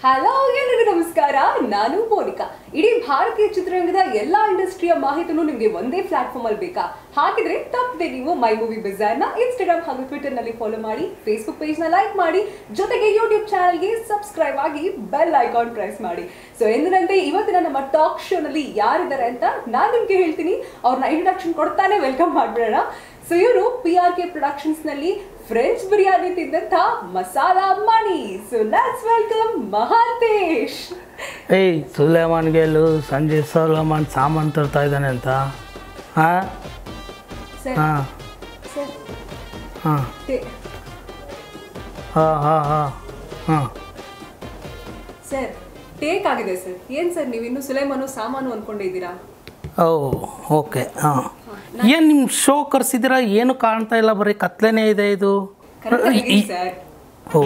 Hello ಎಲ್ಲರಿಗೂ ನಮಸ್ಕಾರ ನಾನು ಮೋನಿಕಾ ಇಡೀ ಭಾರತೀಯ ಚಿತ್ರರಂಗದ ಎಲ್ಲಾ ಇಂಡಸ್ಟ್ರಿಯ ಮಾಹಿತಿನೂ ನಿಮಗೆ ಒಂದೇ ಪ್ಲಾಟ್ಫಾರ್ಮ್ ಅಲ್ಲಿ ಬೇಕಾ ಹಾಗಿದ್ರೆ ತಪ್ಪದೆ ನೀವು ಮೈ ಮೂವಿ ಬಜಾರ್ ನ ಇನ್ಸ್ಟಾಗ್ರಾಮ್ ಹಾಗೂ ಟ್ವಿಟರ್ ನಲ್ಲಿ ಫಾಲೋ ಮಾಡಿ ಫೇಸ್ಬುಕ್ ಪೇಜ್ ನ ಲೈಕ್ ಮಾಡಿ ಜೊತೆಗೆ ಯೂಟ್ಯೂಬ್ ಚಾನಲ್ಗೆ ಸಬ್ಸ್ಕ್ರೈಬ್ ಆಗಿ ಬೆಲ್ ಐಕಾನ್ ಪ್ರೆಸ್ ಮಾಡಿ ಸೊ ಎಂದಿನಂತೆ ಇವತ್ತಿನ ನಮ್ಮ ಟಾಕ್ ಶೋ ನಲ್ಲಿ ಯಾರಿದ್ದಾರೆ ಅಂತ ನಾನು ನಿಮ್ಗೆ ಹೇಳ್ತೀನಿ ಅವ್ರನ್ನ ಇಂಟ್ರಡಕ್ಷನ್ ಕೊಡ್ತಾನೆ ವೆಲ್ಕಮ್ ಮಾಡ್ಬಿಡೋಣ ಸೊ ಇವರು ಪಿ ಆರ್ ಕೆ ಪ್ರೊಡಕ್ಷನ್ಸ್ ನಲ್ಲಿ ಫ್ರೆಂಚ್ ಬಿರಿಯಾನಿ ತಿಂದಂತ Masala Mani so let's welcome Mahantesh ಏಯ್ ಸುಲೇಮಾನ್ ಗೆಲ್ಲು ಸಂಜೆ ಸೋಲಮಾನ್ ಸಾಮಾನು ತರ್ತಾ ಇದ್ದಾನೆ ಅಂತ ಹಾಂ ಸರ್ ಹಾಂ ಸರ್ ಹಾಂ ಟೇ- ಹಾಂ ಹಾಂ ಹಾಂ ಹಾಂ ಸರ್ ಟೇಕ್ ಆಗಿದೆ ಸರ್ ಏನ್ ಸರ್ ನೀವು ಇನ್ನು ಸುಲೇಮಾನು ಸಾಮಾನು ಅನ್ಕೊಂಡಿದ್ದೀರಾ ಓ ಓಕೆ ಹಾಂ ಏನು ನಿಮ್ಮ ಶೋ ಕರ್ಸಿದ್ದೀರಾ ಏನು ಕಾಣ್ತಾ ಇಲ್ಲ ಬರೀ ಕತ್ಲೆನೇ ಇದೆ ಇದು ಕರೆಕ್ಟ್ ಸರ್ ಓ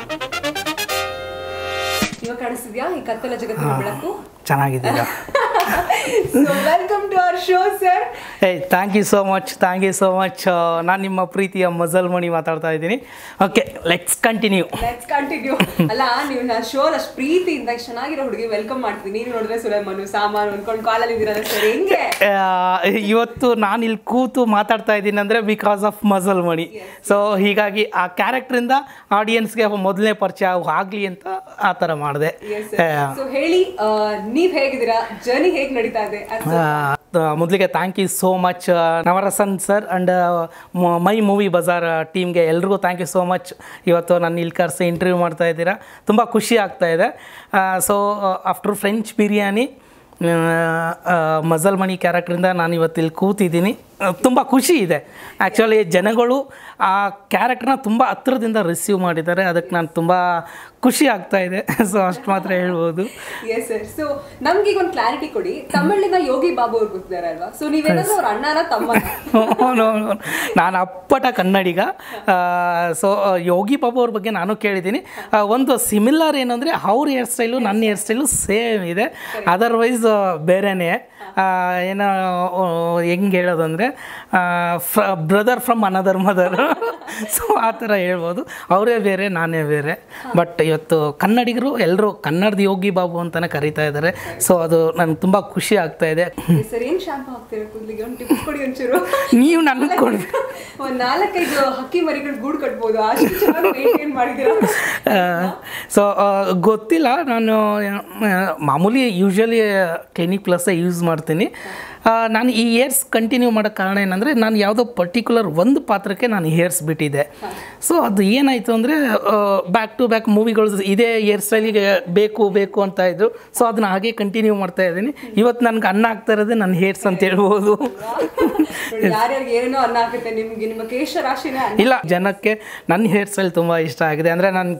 ಇವಾಗ ಕಾಣಿಸ್ತಿದ್ಯಾ ಈ ಕತ್ತಲ ಜಗತ್ತಿನ ಬೆಳಕು ಚೆನ್ನಾಗಿದ್ದೀರಾ so welcome to our show sir ಏಯ್ thank you so much thank you so much ನಾನು ನಿಮ್ಮ ಪ್ರೀತಿಯ ಮಜಲ್ ಮಣಿ ಮಾತಾಡ್ತಾ ಇದ್ದೀನಿ okay let's continue let's continue ಅಲ್ಲ ನೀವು ನಾ ಶೋ ಅಷ್ಟು ಪ್ರೀತಿಯಿಂದ ಇಷ್ಟ್ ಚೆನ್ನಾಗಿರೋ ಹುಡುಗಿ ವೆಲ್ಕಮ್ ಮಾಡ್ತೀನಿ ನೀವು ನೋಡಿದ್ರೆ ಸುಲೇಮಾನು ಸಾಮಾನು ಅನ್ಕೊಂಡು ಕಾಲಲ್ಲಿ ಇದ್ದೀರಲ್ಲ ಸರ್ ಹೆಂಗೆ ಇವತ್ತು ನಾನು ಇಲ್ಲಿ ಕೂತು ಮಾತಾಡ್ತಾ ಇದ್ದೀನಿ ಅಂದರೆ because of Majal Mani so ಹೀಗಾಗಿ ಆ ಕ್ಯಾರೆಕ್ಟ್ರಿಂದ ಆಡಿಯನ್ಸ್ಗೆ ಮೊದಲನೇ ಪರಿಚಯ ಆಗಲಿ ಅಂತ ಆ ಥರ ಮಾಡಿದೆ ಸೊ ಹೇಳಿ ಆ, ನೀವ್ ಹೇಗಿದ್ದೀರಾ ಜರ್ನಿ ಹೇಗ್ ನಡೀತಾ ಇದೆ as a- ಮೊದಲಿಗೆ thank you so much Navarasan sir and my movie bazaar ಟೀಮ್ಗೆ ಎಲ್ರಿಗೂ ಥ್ಯಾಂಕ್ ಯು ಸೋ ಮಚ್ ಇವತ್ತು ನಾನು ಇಲ್ಲಿ ಕರೆಸಿ ಇಂಟರ್ವ್ಯೂ ಮಾಡ್ತಾ ಇದ್ದೀರಾ ತುಂಬ ಖುಷಿ ಆಗ್ತಾ ಇದೆ so after French biryani Majal Mani ಕ್ಯಾರೆಕ್ಟ್ರಿಂದ ನಾನು ಇವತ್ತು ಇಲ್ಲಿ ಕೂತಿದ್ದೀನಿ ತುಂಬ ಖುಷಿ ಇದೆ ಆ್ಯಕ್ಚುಲಿ ಜನಗಳು ಆ ಕ್ಯಾರೆಕ್ಟ್ರನ್ನ ತುಂಬ ಹತ್ರದಿಂದ ರಿಸೀವ್ ಮಾಡಿದ್ದಾರೆ ಅದಕ್ಕೆ ನಾನು ತುಂಬ ಖುಷಿ ಆಗ್ತಾ ಇದೆ ಸೊ ಅಷ್ಟು ಮಾತ್ರ ಹೇಳ್ಬೋದು ಎಸ್ ಸರ್ ಸೊ ನಮ್ಗೆ ಈಗ ಒಂದು ಕ್ಲಾರಿಟಿ ಕೊಡಿ ತಮಿಳಿನ ಯೋಗಿ ಬಾಬು ಅವ್ರು ಗೊತ್ತಿದ್ದಾರೆ ಅಲ್ವಾ ಸೊ ನೀವೇನಾದ್ರೂ ಅವ್ರ ಅಣ್ಣನ ತಮ್ಮ No, no. ನಾನು ಅಪ್ಪಟ ಕನ್ನಡಿಗ ಸೊ ಯೋಗಿ ಬಾಬು ಅವ್ರ ಬಗ್ಗೆ ನಾನು ಕೇಳಿದ್ದೀನಿ ಆ, ಒಂದು ಸಿಮಿಲರ್ ಏನಂದರೆ ಅವ್ರ ಹೇರ್ ಸ್ಟೈಲು ನನ್ನ ಹೇರ್ ಸ್ಟೈಲು ಸೇಮ್ ಇದೆ ಅದರ್ವೈಸ್ ಬೇರೆನೇ ಆ, ಏನೋ ಹೆಂಗೆ ಹೇಳೋದು ಅಂದರೆ brother from another mother so ಆ ಥರ ಹೇಳ್ಬೋದು ಅವರೇ ಬೇರೆ ನಾನೇ ಬೇರೆ ಬಟ್ ಇವತ್ತು ಕನ್ನಡಿಗರು ಎಲ್ಲರೂ ಕನ್ನಡದ ಯೋಗಿ ಬಾಬು ಅಂತಲೇ ಕರೀತಾ ಇದ್ದಾರೆ ಸೊ ಅದು ನನಗೆ ತುಂಬ ಖುಷಿ ಆಗ್ತಾ ಇದೆ ಸರ್ ಏನ್ ಶಾಂಪು ಹಾಕ್ತೀರಾ ಕೂದಲಿಗೆ ಒಂದು ಟಿಪ್ಸ್ ಕೊಡಿ ಒಂಚೂರು ನೀವು ನನಗೆ ಕೊಡಿ ಒಂದ್ ನಾಲ್ಕೈದು ಹಕ್ಕಿ ಮರಿಗಳು ಗೂಡು ಕಟ್ಬೋದು ಅಷ್ಟು ಚೆನ್ನಾಗಿ ಮೇಂಟೈನ್ ಮಾಡಿದ್ದೀರಾ ಸೊ ಗೊತ್ತಿಲ್ಲ ನಾನು ಆ, ಮಾಮೂಲಿ ಯೂಶ್ವಲಿ ಕ್ಲಿನಿಕ್ ಪ್ಲಸ್ಸೇ ಯೂಸ್ ಮಾಡ್ತೀನಿ ಆ, ನಾನು ಈ ಇಯರ್ಸ್ ಕಂಟಿನ್ಯೂ ಮಾಡೋಕ್ಕೆ ಕಾರಣ ಏನಂದರೆ ನಾನು ಯಾವುದೋ ಪರ್ಟಿಕ್ಯುಲರ್ ಒಂದು ಪಾತ್ರಕ್ಕೆ ನಾನು ಇಯರ್ಸ್ ಬಿಟ್ಟಿದ್ದೆ ಸೊ ಅದು ಏನಾಯಿತು ಅಂದರೆ ಬ್ಯಾಕ್ ಟು ಬ್ಯಾಕ್ ಮೂವಿಗಳು ಇದೇ ಹೇರ್ ಸ್ಟೈಲಿಗೆ ಬೇಕು ಬೇಕು ಅಂತ ಇದ್ರು ಸೊ ಅದನ್ನ ಹಾಗೆ ಕಂಟಿನ್ಯೂ ಮಾಡ್ತಾ ಇದ್ದೀನಿ ಇವತ್ತು ನನಗೆ ಅನ್ನ ಆಗ್ತಾ ಇರೋದೇ ನನ್ನ ಹೇರ್ಸ್ ಅಂತ ಹೇಳ್ಬೋದು ನೋಡಿ ಯಾರ್ಯಾರಿಗೆ ಏನೇನೋ ಅನ್ನ ಹಾಕುತ್ತೆ ನಿಮ್ಗೆ ನಿಮ್ಮ ಕೇಶ ರಾಶಿನೇ ಅನ್ನ ಇಲ್ಲ ಜನಕ್ಕೆ ನನ್ನ ಹೇರ್ ಸ್ಟೈಲ್ ತುಂಬ ಇಷ್ಟ ಆಗಿದೆ ಅಂದರೆ ನಾನು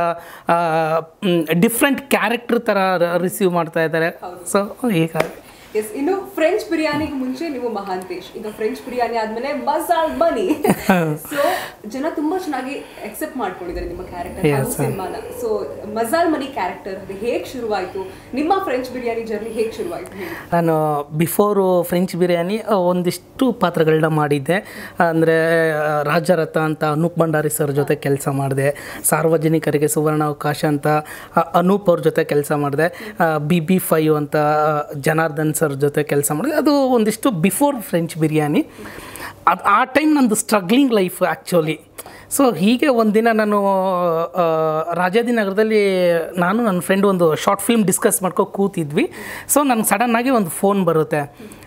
ಡಿಫ್ರೆಂಟ್ ಕ್ಯಾರೆಕ್ಟರ್ ಥರ ರಿಸೀವ್ ಮಾಡ್ತಾ ಇದ್ದಾರೆ ಸೊ ಹೀಗಾಗಿ ಎಸ್ ಇನ್ನು ಫ್ರೆಂಚ್ ಬಿರಿಯಾನಿಗೆ ಮುಂಚೆ ನೀವು ಮಹಾಂತೇಶ್ ಈಗ ಫ್ರೆಂಚ್ ಬಿರಿಯಾನಿ ಆದ್ಮೇಲೆ ಮಸಾಲ್ ಬನಿ ಸೊ ಜನ ತುಂಬಾ ಚೆನ್ನಾಗಿ ಅಕ್ಸೆಪ್ಟ್ ಮಾಡ್ಕೊಂಡಿದ್ದಾರೆ ನಿಮ್ಮ ಕ್ಯಾರೆಕ್ಟರ್ ಹಾಗೂ ಸಿನಿಮಾನ ಸೊ ಮಸಾಲ್ ಮನಿ ಕ್ಯಾರೆಕ್ಟರ್ ಅದು ಹೇಗ್ ಶುರುವಾಯ್ತು ನಿಮ್ಮ ಫ್ರೆಂಚ್ ಬಿರಿಯಾನಿ ಜರ್ನಿ ಹೇಗ್ ಶುರುವಾಯ್ತು ಹೇಳಿ ನಾನು ಬಿಫೋರು ಫ್ರೆಂಚ್ ಬಿರಿಯಾನಿ ಆ, ಒಂದಿಷ್ಟು ಪಾತ್ರಗಳನ್ನ ಮಾಡಿದ್ದೆ ಅಂದರೆ ರಾಜರಥ ಅಂತ ಅನೂಪ್ ಭಂಡಾರಿ ಸರ್ ಜೊತೆ ಕೆಲಸ ಮಾಡಿದೆ ಸಾರ್ವಜನಿಕರಿಗೆ ಸುವರ್ಣ ಅವಕಾಶ ಅಂತ ಆ, ಅನೂಪ್ ಅವ್ರ ಜೊತೆ ಕೆಲಸ ಮಾಡಿದೆ ಬಿ ಬಿ ಫೈವ್ ಅಂತ ಆ, ಜನಾರ್ದನ್ ಸರ್ ಜೊತೆ ಕೆಲಸ ಮಾಡಿದೆ ಅದು ಒಂದಿಷ್ಟು ಬಿಫೋರ್ ಫ್ರೆಂಚ್ ಬಿರಿಯಾನಿ ಅದು ಆ ಟೈಮ್ ನಂದು ಸ್ಟ್ರಗ್ಲಿಂಗ್ ಲೈಫ್ ಆ್ಯಕ್ಚುಲಿ ಸೊ ಹೀಗೆ ಒಂದಿನ ನಾನು ಆ, ರಾಜಾಜಿನಗರದಲ್ಲಿ ನಾನು ನನ್ನ ಫ್ರೆಂಡ್ ಒಂದು ಶಾರ್ಟ್ ಫಿಲ್ಮ್ ಡಿಸ್ಕಸ್ ಮಾಡ್ಕೊ ಕೂತಿದ್ವಿ ಸೊ ನನಗೆ ಸಡನ್ನಾಗಿ ಒಂದು ಫೋನ್ ಬರುತ್ತೆ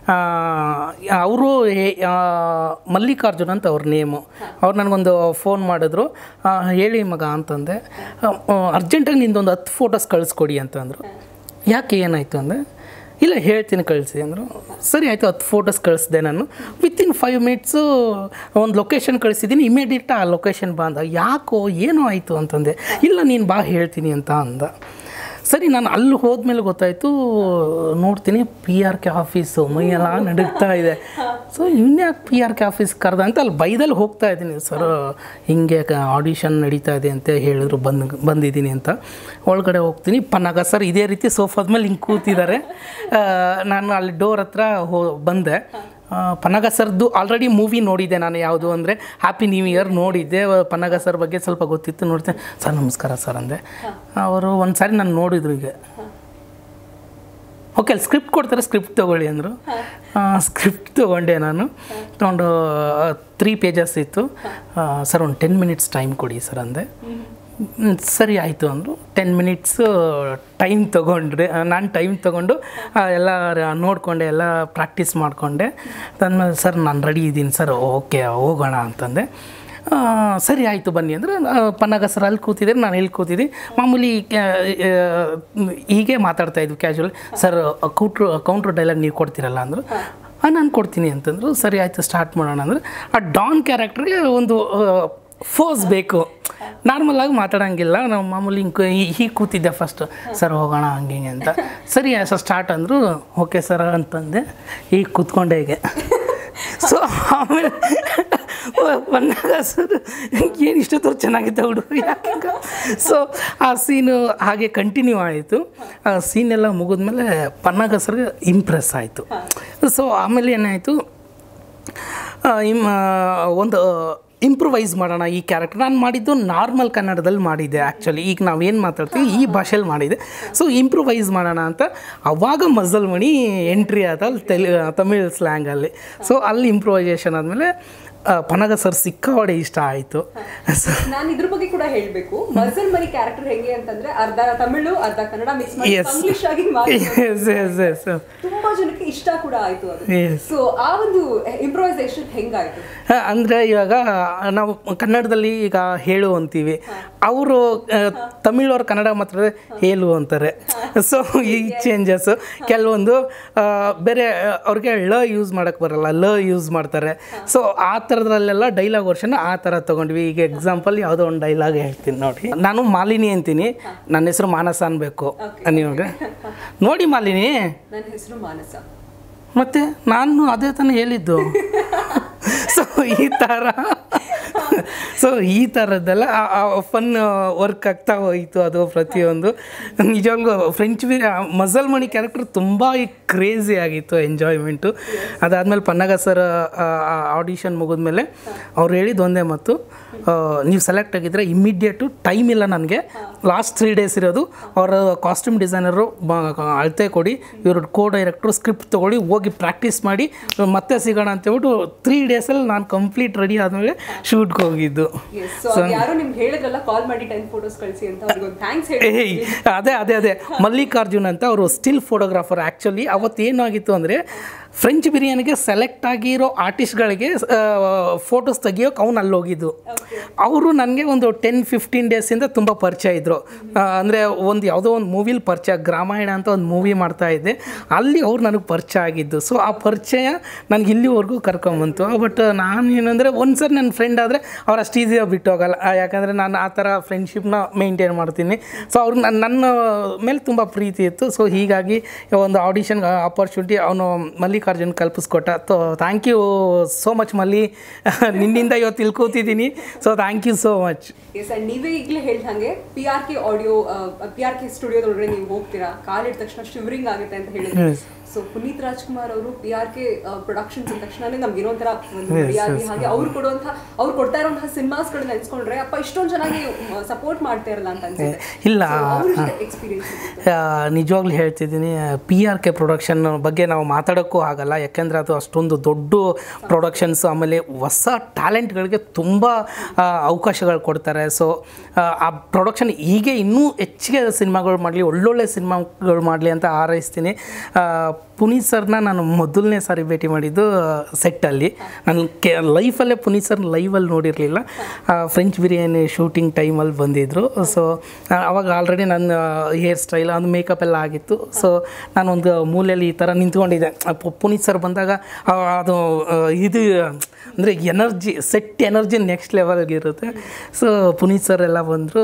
ಅವರು ಮಲ್ಲಿಕಾರ್ಜುನ್ ಅಂತ ಅವ್ರ ನೇಮು ಅವ್ರು ನನಗೊಂದು ಫೋನ್ ಮಾಡಿದ್ರು ಆ, ಹೇಳಿ ಮಗ ಅಂತಂದೆ ಅರ್ಜೆಂಟಾಗಿ ನಿಂದೊಂದು ಹತ್ತು ಫೋಟೋಸ್ ಕಳಿಸ್ಕೊಡಿ ಅಂತಂದರು ಯಾಕೆ ಏನಾಯಿತು ಅಂದರೆ ಇಲ್ಲ ಹೇಳ್ತೀನಿ ಕಳಿಸಿ ಅಂದರು ಸರಿ ಆಯಿತು ಹತ್ತು ಫೋಟೋಸ್ ಕಳಿಸಿದೆ ನಾನು ವಿತಿನ್ ಫೈವ್ ಮಿನಿಟ್ಸು ಒಂದು ಲೊಕೇಶನ್ ಕಳಿಸಿದ್ದೀನಿ ಇಮಿಡಿಯೇಟ್ ಆ ಲೊಕೇಶನ್ ಬಂದ ಯಾಕೋ ಏನೋ ಆಯಿತು ಅಂತಂದೆ ಇಲ್ಲ ನೀನು ಬಾ ಹೇಳ್ತೀನಿ ಅಂತ ಅಂದ ಸರಿ ನಾನು ಅಲ್ಲಿ ಹೋದ್ಮೇಲೆ ಗೊತ್ತಾಯಿತು ನೋಡ್ತೀನಿ ಪಿ ಆರ್ ಕೆ ಆಫೀಸು ಮೈಯೆಲ್ಲ ನಡುಗ್ತಾ ಇದೆ ಸೊ ಇನ್ಯಾಕೆ ಪಿ ಆರ್ ಕೆ ಆಫೀಸ್ ಕರೆದ ಅಂತ ಅಲ್ಲಿ ಬೈದಲ್ಲಿ ಹೋಗ್ತಾ ಇದ್ದೀನಿ ಸರ್ ಹಿಂಗೆ ಆಡಿಷನ್ ನಡೀತಾ ಇದೆ ಅಂತ ಹೇಳಿದ್ರು ಬಂದು ಬಂದಿದ್ದೀನಿ ಅಂತ ಒಳಗಡೆ ಹೋಗ್ತೀನಿ ಪನ್ನಗ ಸರ್ ಇದೇ ರೀತಿ ಸೋಫಾದ ಮೇಲೆ ಹಿಂಗೆ ಕೂತಿದ್ದಾರೆ ಆ, ನಾನು ಅಲ್ಲಿ ಡೋರ್ ಹತ್ರ ಹೋ ಬಂದೆ ಆ, ಪನ್ನಗ ಸರ್ದು ಆಲ್ರೆಡಿ ಮೂವಿ ನೋಡಿದ್ದೆ ನಾನು ಯಾವುದು ಅಂದರೆ ಹ್ಯಾಪಿ ನ್ಯೂ ಇಯರ್ ನೋಡಿದ್ದೆ ಅವ- ಪನ್ನಗ ಸರ್ ಬಗ್ಗೆ ಸ್ವಲ್ಪ ಗೊತ್ತಿತ್ತು ನೋಡ್ತೆ ಸರ್ ನಮಸ್ಕಾರ ಸರ್ ಅಂದೆ ಅವರು ಒಂದು ಸಾರಿ ನಾನು ನೋಡಿದ್ರು ಈಗ ಓಕೆ ಅಲ್ಲಿ ಸ್ಕ್ರಿಪ್ಟ್ ಕೊಡ್ತಾರೆ ಸ್ಕ್ರಿಪ್ಟ್ ತೊಗೊಳ್ಳಿ ಅಂದರು ಸ್ಕ್ರಿಪ್ಟ್ ತೊಗೊಂಡೆ ನಾನು ತೊಗೊಂಡು ತ್ರೀ ಪೇಜಸ್ ಇತ್ತು ಸರ್ ಒಂದು ಟೆನ್ ಮಿನಿಟ್ಸ್ ಟೈಮ್ ಕೊಡಿ ಸರ್ ಅಂದೆ ಹ್ಮ್, ಸರಿ ಆಯಿತು ಅಂದರು ಟೆನ್ ಮಿನಿಟ್ಸು ಟೈಮ್ ತೊಗೊಂಡ್ರೆ ನಾನು ಟೈಮ್ ತೊಗೊಂಡು ಆ, ಎಲ್ಲ ರ- ನೋಡಿಕೊಂಡೆ ಎಲ್ಲ ಪ್ರಾಕ್ಟೀಸ್ ಮಾಡಿಕೊಂಡೆ ಅದಾದ್ಮೇಲೆ ಸರ್ ನಾನು ರೆಡಿ ಇದ್ದೀನಿ ಸರ್ ಓಕೆ ಹೋಗೋಣ ಅಂತಂದೆ ಆ, ಸರಿ ಆಯಿತು ಬನ್ನಿ ಅಂದರೆ ಪನ್ನಗ ಸರ್ ಅಲ್ಲಿ ಕೂತಿದ್ರೆ ನಾನು ಇಲ್ಲಿ ಕೂತಿದ್ದೆ ಮಾಮೂಲಿ ಕ್ಯಾ- ಆ, ಹೀಗೆ ಮಾತಾಡ್ತಾ ಇದ್ವಿ casual sir counter counter dialogue ನೀವು ಕೊಡ್ತೀರಲ್ಲ ಅಂದರು ಹಾಂ ನಾನು ಕೊಡ್ತೀನಿ ಅಂತಂದರು ಸರಿ ಆಯಿತು ಸ್ಟಾರ್ಟ್ ಮಾಡೋಣ ಅಂದರೆ ಆ ಡಾನ್ ಕ್ಯಾರೆಕ್ಟ್ರಿಗೆ ಒಂದು ಫೋರ್ಸ್ ಬೇಕು ನಾರ್ಮಲ್ ಆಗಿ ಮಾತಾಡೋಂಗಿಲ್ಲ ನಾವು ಮಾಮೂಲಿ ಹಿಂಗೆ ಹೀಗೆ ಕೂತಿದ್ದೆ ಫಸ್ಟ್ ಸರ್ ಹೋಗೋಣ ಹಂಗೆ ಹಿಂಗೆ ಅಂತ ಸರಿ ಸರ್ ಸ್ಟಾರ್ಟ್ ಅಂದರು ಓಕೆ ಸರ್ ಅಂತಂದೆ ಈಗ ಕೂತ್ಕೊಂಡೆ ಹೀಗೆ ಸೊ ಆಮೇಲೆ ಬಂದಾಗ ಸರ್ ಏನು ಇಷ್ಟೊತ್ತು ಚೆನ್ನಾಗಿದ್ದ ಹುಡುಗ ಯಾಕೆ ಸೊ ಆ ಸೀನು ಹಾಗೆ ಕಂಟಿನ್ಯೂ ಆಯಿತು ಆ ಸೀನ್ ಎಲ್ಲ ಮುಗಿದ್ಮೇಲೆ ಪನ್ನಾಗ ಸರ್ಗೆ ಇಂಪ್ರೆಸ್ ಆಯಿತು ಸೊ ಆಮೇಲೆ ಏನಾಯಿತು ಇಮ್ ಒಂದು ಇಂಪ್ರೂವೈಸ್ ಮಾಡೋಣ ಈ ಕ್ಯಾರೆಕ್ಟರ್ ನಾನು ಮಾಡಿದ್ದು ನಾರ್ಮಲ್ ಕನ್ನಡದಲ್ಲಿ ಮಾಡಿದ್ದೆ ಆ್ಯಕ್ಚುಲಿ ಈಗ ನಾವೇನು ಮಾತಾಡ್ತೀವಿ ಈ ಭಾಷೆಯಲ್ಲಿ ಮಾಡಿದೆ ಸೊ ಇಂಪ್ರೂವೈಸ್ ಮಾಡೋಣ ಅಂತ ಅವಾಗ ಮಜಲ್ ಮಣಿ ಎಂಟ್ರಿ ಆದ ಅಲ್ಲಿ ತೆಲು ತಮಿಳ್ ಸ್ಲ್ಯಾಂಗಲ್ಲಿ ಸೊ ಅಲ್ಲಿ ಇಂಪ್ರೂವೈಸೇಷನ್ ಆದಮೇಲೆ ಪನಗ ಸರ್ ಸಿಕ್ಕಾವಡೆ ಇಷ್ಟ ಆಯಿತು ನಾನು ಇದ್ರ ಬಗ್ಗೆ ಕೂಡ ಹೇಳ್ಬೇಕು ಮಜಲ್ ಮರಿ ಕ್ಯಾರೆಕ್ಟರ್ ಹೆಂಗೆ ಅಂತಂದ್ರೆ ಅರ್ಧ ತಮಿಳು ಅರ್ಧ ಕನ್ನಡ ಮಿಕ್ಸ್ ಮಾಡಿ Yes. ಇಂಗ್ಲಿಷ್ ಆಗಿ ಮಾಡಿ ಎಸ್ ಎಸ್ ಎಸ್ ತುಂಬಾ ಜನಕ್ಕೆ ಇಷ್ಟ ಕೂಡ ಆಯ್ತು ಅದು Yes. ಸೊ ಆ ಒಂದು ಇಂಪ್ರೂವೈಸೇಷನ್ ಹೆಂಗಾಯ್ತು ಅಂದರೆ ಇವಾಗ ನಾವು ಕನ್ನಡದಲ್ಲಿ ಈಗ ಹೇಳು ಅಂತೀವಿ ಅವರು ತಮಿಳವ್ರು ಕನ್ನಡ ಮಾತ್ರ ಹೇಳು ಅಂತಾರೆ ಸೊ ಈ ಚೇಂಜಸ್ ಕೆಲವೊಂದು ಆ, ಬೇರೆ ಅವ್ರಿಗೆ ಳ ಯೂಸ್ ಮಾಡೋಕ್ಕೆ ಬರಲ್ಲ ಲ ಯೂಸ್ ಮಾಡ್ತಾರೆ ಸೊ ಆ ಥರದ್ರಲ್ಲೆಲ್ಲ ಡೈಲಾಗ್ ವರ್ಷನ ಆ ಥರ ತೊಗೊಂಡ್ವಿ ಈಗ ಎಕ್ಸಾಂಪಲ್ ಯಾವುದೋ ಒಂದು ಡೈಲಾಗ್ ಹೇಳ್ತೀನಿ ನೋಡಿ ನಾನು ಮಾಲಿನಿ ಅಂತೀನಿ ನನ್ನ ಹೆಸರು ಮಾನಸ ಅನ್ಬೇಕು ನೀವಾಗ ನೋಡಿ ಮಾಲಿನಿ ನನ್ನ ಹೆಸರು ಮಾನಸ ಮತ್ತೆ ನಾನು ಅದೇ ತಾನೇ ಹೇಳಿದ್ದು ಸೊ ಈ ಥರ ಸೊ ಈ ಥರದ್ದೆಲ್ಲ ಫನ್ ವರ್ಕ್ ಆಗ್ತಾ ಹೋಯಿತು ಅದು ಪ್ರತಿಯೊಂದು ನಿಜವಾಗ್ಲೂ ಫ್ರೆಂಚ್ ಬಿ ಮಜಲ್ ಮಣಿ ಕ್ಯಾರೆಕ್ಟರ್ ತುಂಬ ಕ್ರೇಜಿ ಆಗಿತ್ತು ಎಂಜಾಯ್ಮೆಂಟು ಅದಾದಮೇಲೆ ಪನ್ನಗ ಸರ್ ಆಡಿಷನ್ ಮುಗಿದ್ಮೇಲೆ ಅವ್ರು ಹೇಳಿದ್ದು ಒಂದೇ ಮತ್ತು ಆ, ನೀವು ಸೆಲೆಕ್ಟ್ ಆಗಿದ್ದರೆ ಇಮ್ಮಿಡಿಯೇಟು ಟೈಮ್ ಇಲ್ಲ ನನಗೆ ಲಾಸ್ಟ್ ತ್ರೀ ಡೇಸ್ ಇರೋದು ಅವರ ಕಾಸ್ಟ್ಯೂಮ್ ಡಿಸೈನರು ಅಳತೆ ಕೊಡಿ ಇವರು ಕೋ ಡೈರೆಕ್ಟ್ರು ಸ್ಕ್ರಿಪ್ಟ್ ತೊಗೊಳ್ಳಿ ಹೋಗಿ ಪ್ರಾಕ್ಟೀಸ್ ಮಾಡಿ ಮತ್ತೆ ಸಿಗೋಣ ಅಂತ ಹೇಳ್ಬಿಟ್ಟು ತ್ರೀ ಡೇಸಲ್ಲಿ ನಾನು ಕಂಪ್ಲೀಟ್ ರೆಡಿ ಆದಮೇಲೆ ಶೂಟ್ಗೆ ಹೋಗಿದ್ದು ಸೊ ಯಾರು ನಿಮ್ಗೆ ಹೇಳಿದ್ರಲ್ಲ ಕಾಲ್ ಮಾಡಿ ಟೆನ್ ಫೋಟೋಸ್ ಕಳಿಸಿ ಅಂತ ಅವ್ರಿಗೆ ಒಂದು ಥ್ಯಾಂಕ್ಸ್ ಹೇಳಿ ಏಯ್ ಅದೇ ಅದೇ ಅದೇ ಮಲ್ಲಿಕಾರ್ಜುನ್ ಅಂತ ಅವರು ಸ್ಟಿಲ್ ಫೋಟೋಗ್ರಾಫರ್ ಆ್ಯಕ್ಚುಲಿ ಅವತ್ತು ಏನಾಗಿತ್ತು ಅಂದರೆ ಫ್ರೆಂಚ್ ಬಿರಿಯಾನಿಗೆ ಸೆಲೆಕ್ಟ್ ಆಗಿರೋ ಆರ್ಟಿಸ್ಟ್ಗಳಿಗೆ ಫೋಟೋಸ್ ತೆಗಿಯೋಕೆ ಅವ್ನು ಅಲ್ಲಿ ಹೋಗಿದ್ದು ಅವರು ನನಗೆ ಒಂದು ಟೆನ್ ಫಿಫ್ಟೀನ್ ಡೇಸಿಂದ ತುಂಬ ಪರಿಚಯ ಇದ್ದರು ಅಂದರೆ ಒಂದು ಯಾವುದೋ ಒಂದು ಮೂವಿಲಿ ಪರಿಚಯ ಗ್ರಾಮಾಯಣ ಅಂತ ಒಂದು ಮೂವಿ ಮಾಡ್ತಾ ಇದ್ದೆ ಅಲ್ಲಿ ಅವ್ರು ನನಗೆ ಪರಿಚಯ ಆಗಿದ್ದು ಸೊ ಆ ಪರಿಚಯ ನನಗೆ ಇಲ್ಲಿವರೆಗೂ ಕರ್ಕೊಂಬಂತು ಬಟ್ ನಾನು ಏನಂದರೆ ಒಂದು ಸರಿ ನನ್ನ ಫ್ರೆಂಡ್ ಆದರೆ ಅವ್ರು ಅಷ್ಟು ಈಸಿಯಾಗಿ ಬಿಟ್ಟು ಹೋಗಲ್ಲ ಆ, ಯಾಕಂದರೆ ನಾನು ಆ ಥರ ಫ್ರೆಂಡ್ಶಿಪ್ನ ಮೇಂಟೈನ್ ಮಾಡ್ತೀನಿ ಸೊ ಅವ್ರು ನನ್ನ ನನ್ನ ಮೇಲೆ ತುಂಬ ಪ್ರೀತಿ ಇತ್ತು ಸೊ ಹೀಗಾಗಿ ಒಂದು ಆಡಿಷನ್ ಆಪರ್ಚುನಿಟಿ ಅವನು ಮಲ್ಲಿಕಾರ್ಜುನ್ ಕಲ್ಪಿಸ್ಕೊಟ್ಟ so thank you so much Malli ನಿನ್ನಿಂದ ಇವತ್ತು ತಿಳ್ಕೊತಿದ್ದೀನಿ so thank you so much yes and ನೀವೇ ಈಗಲೇ ಹೇಳ್ದಂಗೆ P R K audio P R K ಸ್ಟುಡಿಯೋದೊಳಗಡೆ ನೀವು ಹೋಗ್ತೀರಾ ಕಾಲಿಟ್ಟ ತಕ್ಷಣ ಶಿವರಿಂಗ್ ಆಗುತ್ತೆ ಅಂತ ಹೇಳಿದ್ರೆ Yes. ಸೊ ಪುನೀತ್ ರಾಜ್ಕುಮಾರ್ ಅವರು ಪಿ ಆರ್ ಕೆ ಪ್ರೊಡಕ್ಷನ್ಸ್ ಅಂದ ತಕ್ಷಣನೇ ನಮ್ಗೆ ಏನೋ ಒಂಥರ ಒಂದು ಮರ್ಯಾದೆ ಹಾಗೆ ಅವ್ರು ಕೊಡುವಂತಹ ಅವ್ರು ಕೊಡ್ತಾ ಇರುವಂತಹ ಸಿನಿಮಾಸ್ಗಳನ್ನ ನೆನ್ಸ್ಕೊಂಡ್ರೆ ಅಪ್ಪ ಇಷ್ಟೊಂದು ಚೆನ್ನಾಗಿ ಸಪೋರ್ಟ್ ಮಾಡ್ತಾ ಇರಲ್ಲ ಅಂತ ಅನ್ಸುತ್ತೆ ಇಲ್ಲ ಎಕ್ಸ್ಪೀರಿಯನ್ಸ್ ಆ, ನಿಜವಾಗ್ಲೂ ಹೇಳ್ತಿದ್ದೀನಿ ಪಿ ಆರ್ ಕೆ ಪ್ರೊಡಕ್ಷನ್ ಬಗ್ಗೆ ನಾವು ಮಾತಾಡೋಕ್ಕೂ ಆಗಲ್ಲ ಯಾಕೆಂದರೆ ಅದು ಅಷ್ಟೊಂದು ದೊಡ್ಡ ಪ್ರೊಡಕ್ಷನ್ಸ್ ಆಮೇಲೆ ಹೊಸ ಟ್ಯಾಲೆಂಟ್ಗಳಿಗೆ ತುಂಬ ಆ, ಅವಕಾಶಗಳು ಕೊಡ್ತಾರೆ ಸೊ ಆ ಪ್ರೊಡಕ್ಷನ್ ಹೀಗೆ ಇನ್ನೂ ಹೆಚ್ಚಿಗೆ ಸಿನಿಮಾಗಳು ಮಾಡಲಿ ಒಳ್ಳೊಳ್ಳೆ ಸಿನಿಮಾಗಳು ಮಾಡಲಿ ಅಂತ ಹಾರೈಸ್ತೀನಿ ಆ, ಪುನೀತ್ ಸರ್ನ ನಾನು ಮೊದಲನೇ ಸಾರಿ ಭೇಟಿ ಮಾಡಿದ್ದು ಸೆಟ್ಟಲ್ಲಿ ನಾನು ಕೆ ಲೈಫಲ್ಲೇ ಪುನೀತ್ ಸರ್ ಲೈವಲ್ಲಿ ನೋಡಿರಲಿಲ್ಲ ಫ್ರೆಂಚ್ ಬಿರಿಯಾನಿ ಶೂಟಿಂಗ್ ಟೈಮಲ್ಲಿ ಬಂದಿದ್ದರು ಸೊ ಅವಾಗ ಆಲ್ರೆಡಿ ನನ್ನ ಹೇರ್ ಸ್ಟೈಲ್ ಅದು ಮೇಕಪ್ ಎಲ್ಲ ಆಗಿತ್ತು ಸೊ ನಾನೊಂದು ಮೂಲೆಯಲ್ಲಿ ಈ ಥರ ನಿಂತ್ಕೊಂಡಿದ್ದೆ ಆ ಪು- ಪುನೀತ್ ಸರ್ ಬಂದಾಗ ಆ, ಅದು ಆ, ಇದು ಅಂದರೆ ಎನರ್ಜಿ ಸೆಟ್ ಎನರ್ಜಿ ನೆಕ್ಸ್ಟ್ ಲೆವೆಲ್ಗೆ ಇರುತ್ತೆ ಸೊ ಪುನೀತ್ ಸರ್ ಎಲ್ಲ ಬಂದರು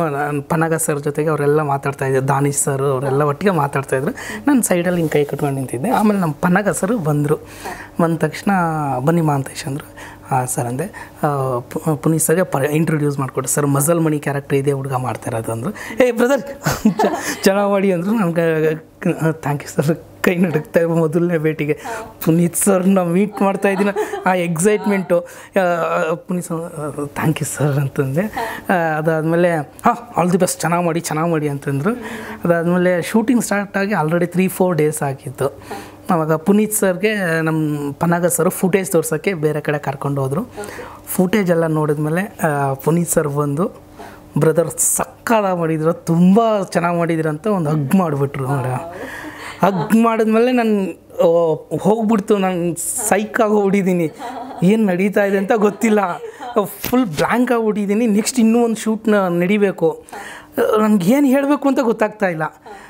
ಪನಗ ಸರ್ ಜೊತೆಗೆ ಅವರೆಲ್ಲ ಮಾತಾಡ್ತಾ ಇದ್ದರು ದಾನಿಶ್ ಸರ್ ಅವರೆಲ್ಲ ಒಟ್ಟಿಗೆ ಮಾತಾಡ್ತಾ ಇದ್ರು ನಾನು ಸೈಡಲ್ಲಿ ಹಿಂಗೆ ಕೈ ಕಟ್ಕೊಂಡು ನಿಂತಿದ್ದೆ ಆಮೇಲೆ ನಮ್ಮ ಪನಗ ಸರ್ ಬಂದರು ಬಂದ ತಕ್ಷಣ ಬನ್ನಿ ಮಾಂತೇಶ್ ಅಂದರು ಹಾಂ ಸರ್ ಅಂದೆ ಆ, ಪು- ಪುನೀತ್ ಸರ್ಗೆ ಪ ಇಂಟ್ರೊಡ್ಯೂಸ್ ಮಾಡಿಕೊಟ್ಟು ಸರ್ ಮಜಲ್ ಮಣಿ ಕ್ಯಾರೆಕ್ಟರ್ ಇದೆ ಹುಡುಗ ಮಾಡ್ತಾ ಇರೋದು ಅಂದರು ಏ ಬ್ರದರ್ ಚೆನ್ನಾಗಿ ಮಾಡಿ ಅಂದರು ನಮ್ಗೆ ಥ್ಯಾಂಕ್ ಯು ಸರ್ ಕೈ ನಡುಕ್ತಾ ಇದೆ ಮೊದಲನೇ ಭೇಟಿಗೆ ಪುನೀತ್ ಸರ್ನ ಮೀಟ್ ಮಾಡ್ತಾ ಇದ್ದೀನಿ ಆ excitement Puneeth sir thank you sir ಅಂತಂದೆ ಆ, ಅದಾದಮೇಲೆ ಹಾಂ ಆಲ್ ದಿ ಬೆಸ್ಟ್ ಚೆನ್ನಾಗಿ ಮಾಡಿ ಚೆನ್ನಾಗಿ ಮಾಡಿ ಅಂತಂದರು ಅದಾದಮೇಲೆ ಶೂಟಿಂಗ್ ಸ್ಟಾರ್ಟ್ ಆಗಿ ಆಲ್ರೆಡಿ ತ್ರೀ ಫೋರ್ ಡೇಸ್ ಆಗಿತ್ತು ಆವಾಗ ಪುನೀತ್ ಸರ್ಗೆ ನಮ್ಮ ಪನಾಗ ಸರ್ ಫುಟೇಜ್ ತೋರ್ಸೋಕ್ಕೆ ಬೇರೆ ಕಡೆ ಕರ್ಕೊಂಡು ಹೋದರು ಫುಟೇಜ್ ಎಲ್ಲ ನೋಡಿದ್ಮೇಲೆ ಆ, ಪುನೀತ್ ಸರ್ ಬಂದು ಬ್ರದರ್ ಸಕ್ಕದ ಮಾಡಿದ್ರು ತುಂಬ ಚೆನ್ನಾಗಿ ಮಾಡಿದ್ರು ಅಂತ ಒಂದು ಹಗ್ ಮಾಡಿಬಿಟ್ರು ಮೇಡಮ್ ಹಗ್ ಮಾಡಿದ್ಮೇಲೆ ನಾನು ಹೋಗ್ಬಿಡ್ತು ನಾನು ಸೈಕ್ ಆಗೋಗ್ಬಿಟ್ಟಿದ್ದೀನಿ ಏನು ನಡೀತಾ ಇದೆ ಅಂತ ಗೊತ್ತಿಲ್ಲ ಫುಲ್ ಬ್ಲ್ಯಾಂಕ್ ಆಗಿಬಿಟ್ಟಿದ್ದೀನಿ ನೆಕ್ಸ್ಟ್ ಇನ್ನೂ ಒಂದು ಶೂಟ್ನ ನಡಿಬೇಕು ನನಗೆ ಏನು ಹೇಳಬೇಕು ಅಂತ ಗೊತ್ತಾಗ್ತಾ ಇಲ್ಲ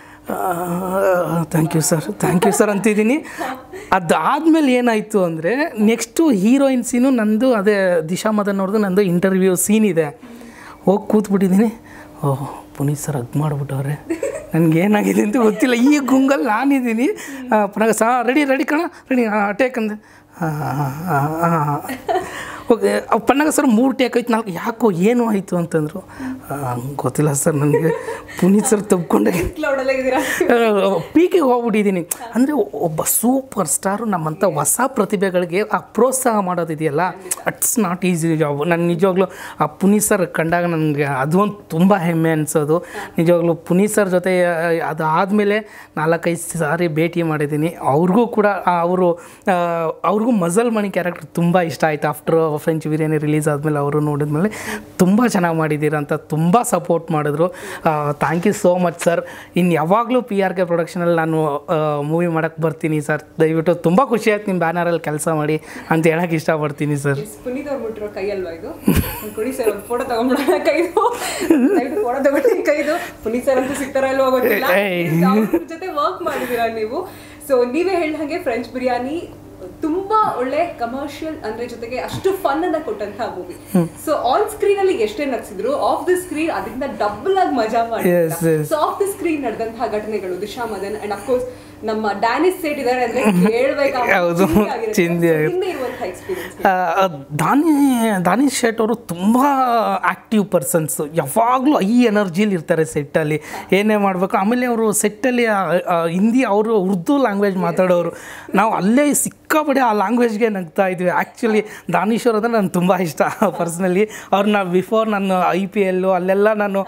thank you sir thank you sir ಅಂತಿದ್ದೀನಿ ಅದಾದಮೇಲೆ ಏನಾಯಿತು ಅಂದರೆ ನೆಕ್ಸ್ಟು ಹೀರೋಯಿನ್ ಸೀನು ನಂದು ಅದೇ ದಿಶಾ ಮದನ್ ಅವ್ರದ್ದು ನಂದು ಇಂಟರ್ವ್ಯೂ ಸೀನ್ ಇದೆ ಹೋಗಿ ಕೂತ್ಬಿಟ್ಟಿದ್ದೀನಿ ಓಹ್ ಪುನೀತ್ ಸರ್ ಹಗ್ ಮಾಡಿಬಿಟ್ಟವ್ರೆ ನನಗೆ ಏನಾಗಿದೆ ಅಂತ ಗೊತ್ತಿಲ್ಲ ಈ ಗುಂಗಲ್ಲಿ ನಾನಿದ್ದೀನಿ ಪುನಃ ಸಾ ರೆಡಿ ರೆಡಿ ಕಣ ರೆಡಿ ಟೇಕ್ ಅಂದೆ ಹಾಂ ಹಾಂ ಹಾಂ ಹಾಂ ಓಕೆ ಪನ್ನಗ ಸರ್ ಮೂರು ಟೇಕ್ ಆಯ್ತು ನಾಲ್ಕು ಯಾಕೋ ಏನು ಆಯಿತು ಅಂತಂದರು ಆ, ಗೊತ್ತಿಲ್ಲ ಸರ್ ನನಗೆ ಪುನೀತ್ ಸರ್ ತಬ್ಕೊಂಡೆ ಕ್ಲೌಡಲ್ಲೇ ಇದ್ದೀರಾ ಪೀಕಿಗೆ ಹೋಗ್ಬಿಟ್ಟಿದ್ದೀನಿ ಅಂದರೆ ಒಬ್ಬ ಸೂಪರ್ ಸ್ಟಾರು ನಮ್ಮಂಥ ಹೊಸ ಪ್ರತಿಭೆಗಳಿಗೆ ಆ ಪ್ರೋತ್ಸಾಹ ಮಾಡೋದಿದೆಯಲ್ಲ ಅಟ್ಸ್ ನಾಟ್ ಈಸಿ ಜಾಬ್ ನಾನು ನಿಜವಾಗ್ಲೂ ಆ ಪುನೀತ್ ಸರ್ ಕಂಡಾಗ ನನಗೆ ಅದು ಒಂದು ತುಂಬ ಹೆಮ್ಮೆ ಅನಿಸೋದು ನಿಜವಾಗ್ಲೂ ಪುನೀತ್ ಸರ್ ಜೊತೆ ಅದಾದಮೇಲೆ ನಾಲ್ಕೈದು ಸಾರಿ ಭೇಟಿ ಮಾಡಿದ್ದೀನಿ ಅವ್ರಿಗೂ ಕೂಡ ಅವರು ಅವ್ರಿಗೂ ಮಜಲ್ ಮಣಿ ಕ್ಯಾರೆಕ್ಟರ್ ತುಂಬ ಇಷ್ಟ ಆಯಿತು ಆಫ್ಟರ್ ಫ್ರೆಂಚ್ ಬಿರಿಯಾನಿ ರಿಲೀಸ್ ಆದಮೇಲೆ ಅವರು ನೋಡಿದ್ಮೇಲೆ ತುಂಬ ಚೆನ್ನಾಗಿ ಮಾಡಿದ್ದೀರ ಅಂತ ತುಂಬ ಸಪೋರ್ಟ್ ಮಾಡಿದ್ರು thank you so much sir ಇನ್ನು ಯಾವಾಗಲೂ ಪಿ ಆರ್ ಕೆ ಪ್ರೊಡಕ್ಷನಲ್ಲಿ ನಾನು ಮೂವಿ ಮಾಡೋಕ್ಕೆ ಬರ್ತೀನಿ ಸರ್ ದಯವಿಟ್ಟು ತುಂಬ ಖುಷಿ ಆಯ್ತು ನಿಮ್ಮ ಬ್ಯಾನರಲ್ಲಿ ಕೆಲಸ ಮಾಡಿ ಅಂತ ಹೇಳೋಕ್ಕೆ ಇಷ್ಟಪಡ್ತೀನಿ ಸರ್ ಎಸ್, ಪುನೀತ್ ಅವ್ರು ಮುಟ್ಟಿರೋ ಕೈ ಅಲ್ವಾ ಇದು ಒಂದ್ ಕೊಡಿ ಸರ್ ಒಂದು ಫೋಟೋ ತಗೊಂಡ್ಬಿಡೋಣ ಕೈದು ಫೋಟೋ ತಗೊಂಡು ಕೈದು ಪುನೀತ್ ಸರ್ ಅಂತೂ ಸಿಗ್ತಾರ ಇಲ್ವೋ ಗೊತ್ತಿಲ್ಲ ಏಯ್. ಅವ್ರ ಜೊತೆ ವರ್ಕ್ ಮಾಡಿದೀರಾ ನೀವು ಸೊ ನೀವೇ ಹೇಳ್ದ ಹಾಗೆ ಫ್ರೆಂಚ್ ಬಿರಿಯಾನಿ ತುಂಬಾ ಒಳ್ಳೆ ಕಮರ್ಷಿಯಲ್ ಅಂದ್ರೆ ಜೊತೆಗೆ ಅಷ್ಟು ಫನ್ ಅನ್ನ ಕೊಟ್ಟಂತ ಮೂವಿ ಸೊ ಆನ್ ಸ್ಕ್ರೀನ್ ಅಲ್ಲಿ ಎಷ್ಟೇ ನಗ್ಸಿದ್ರು ಆಫ್ ದ ಸ್ಕ್ರೀನ್ ಅದರಿಂದ ಡಬಲ್ ಆಗಿ ಮಜಾ Yes, ಮಾಡಿ yes. So off the screen ನಡೆದಂತಹ ಘಟನೆಗಳು ದಿಶಾ ಮದನ್ ಅಂಡ್ ಅಫ್ಕೋರ್ಸ್ ನಮ್ಮ ಡ್ಯಾನಿಸ್ ಸೇಟ್ ಇದಾರೆ ಅಂದ್ರೆ ಕೇಳ್ಬೇಕಾ ಹೌದು, ಚಿಂದಿ ಆಗುತ್ತೆ. ಹಿಂದೆ ಇರುವಂತಹ ಎಕ್ಸ್ಪೀರಿಯನ್ಸ್ ಆ, ದಾನಿ ದಾನಿಶ್ ಶೇಟ್ ಅವರು ತುಂಬ ಆ್ಯಕ್ಟಿವ್ ಪರ್ಸನ್ಸ್ ಯಾವಾಗಲೂ ಐ ಎನರ್ಜಿಲಿ ಇರ್ತಾರೆ ಸೆಟ್ಟಲ್ಲಿ ಏನೇ ಮಾಡಬೇಕು ಆಮೇಲೆ ಅವರು ಸೆಟ್ಟಲ್ಲಿ ಹಿಂದಿ ಅವರು ಉರ್ದು ಲ್ಯಾಂಗ್ವೇಜ್ ಮಾತಾಡೋರು ನಾವು ಅಲ್ಲೇ ಸಿಕ್ಕಾಪಟ್ಟೆ ಆ ಲ್ಯಾಂಗ್ವೇಜ್ಗೆ ನಗ್ತಾ ಇದ್ವಿ ಆ್ಯಕ್ಚುಲಿ ದಾನಿಶ್ ಅವ್ರು ಅಂದರೆ ನನಗೆ ತುಂಬ ಇಷ್ಟ ಪರ್ಸ್ನಲಿ ಅವ್ರನ್ನ ಬಿಫೋರ್ ನಾನು ಐ ಪಿ ಎಲ್ಲು ಅಲ್ಲೆಲ್ಲ ನಾನು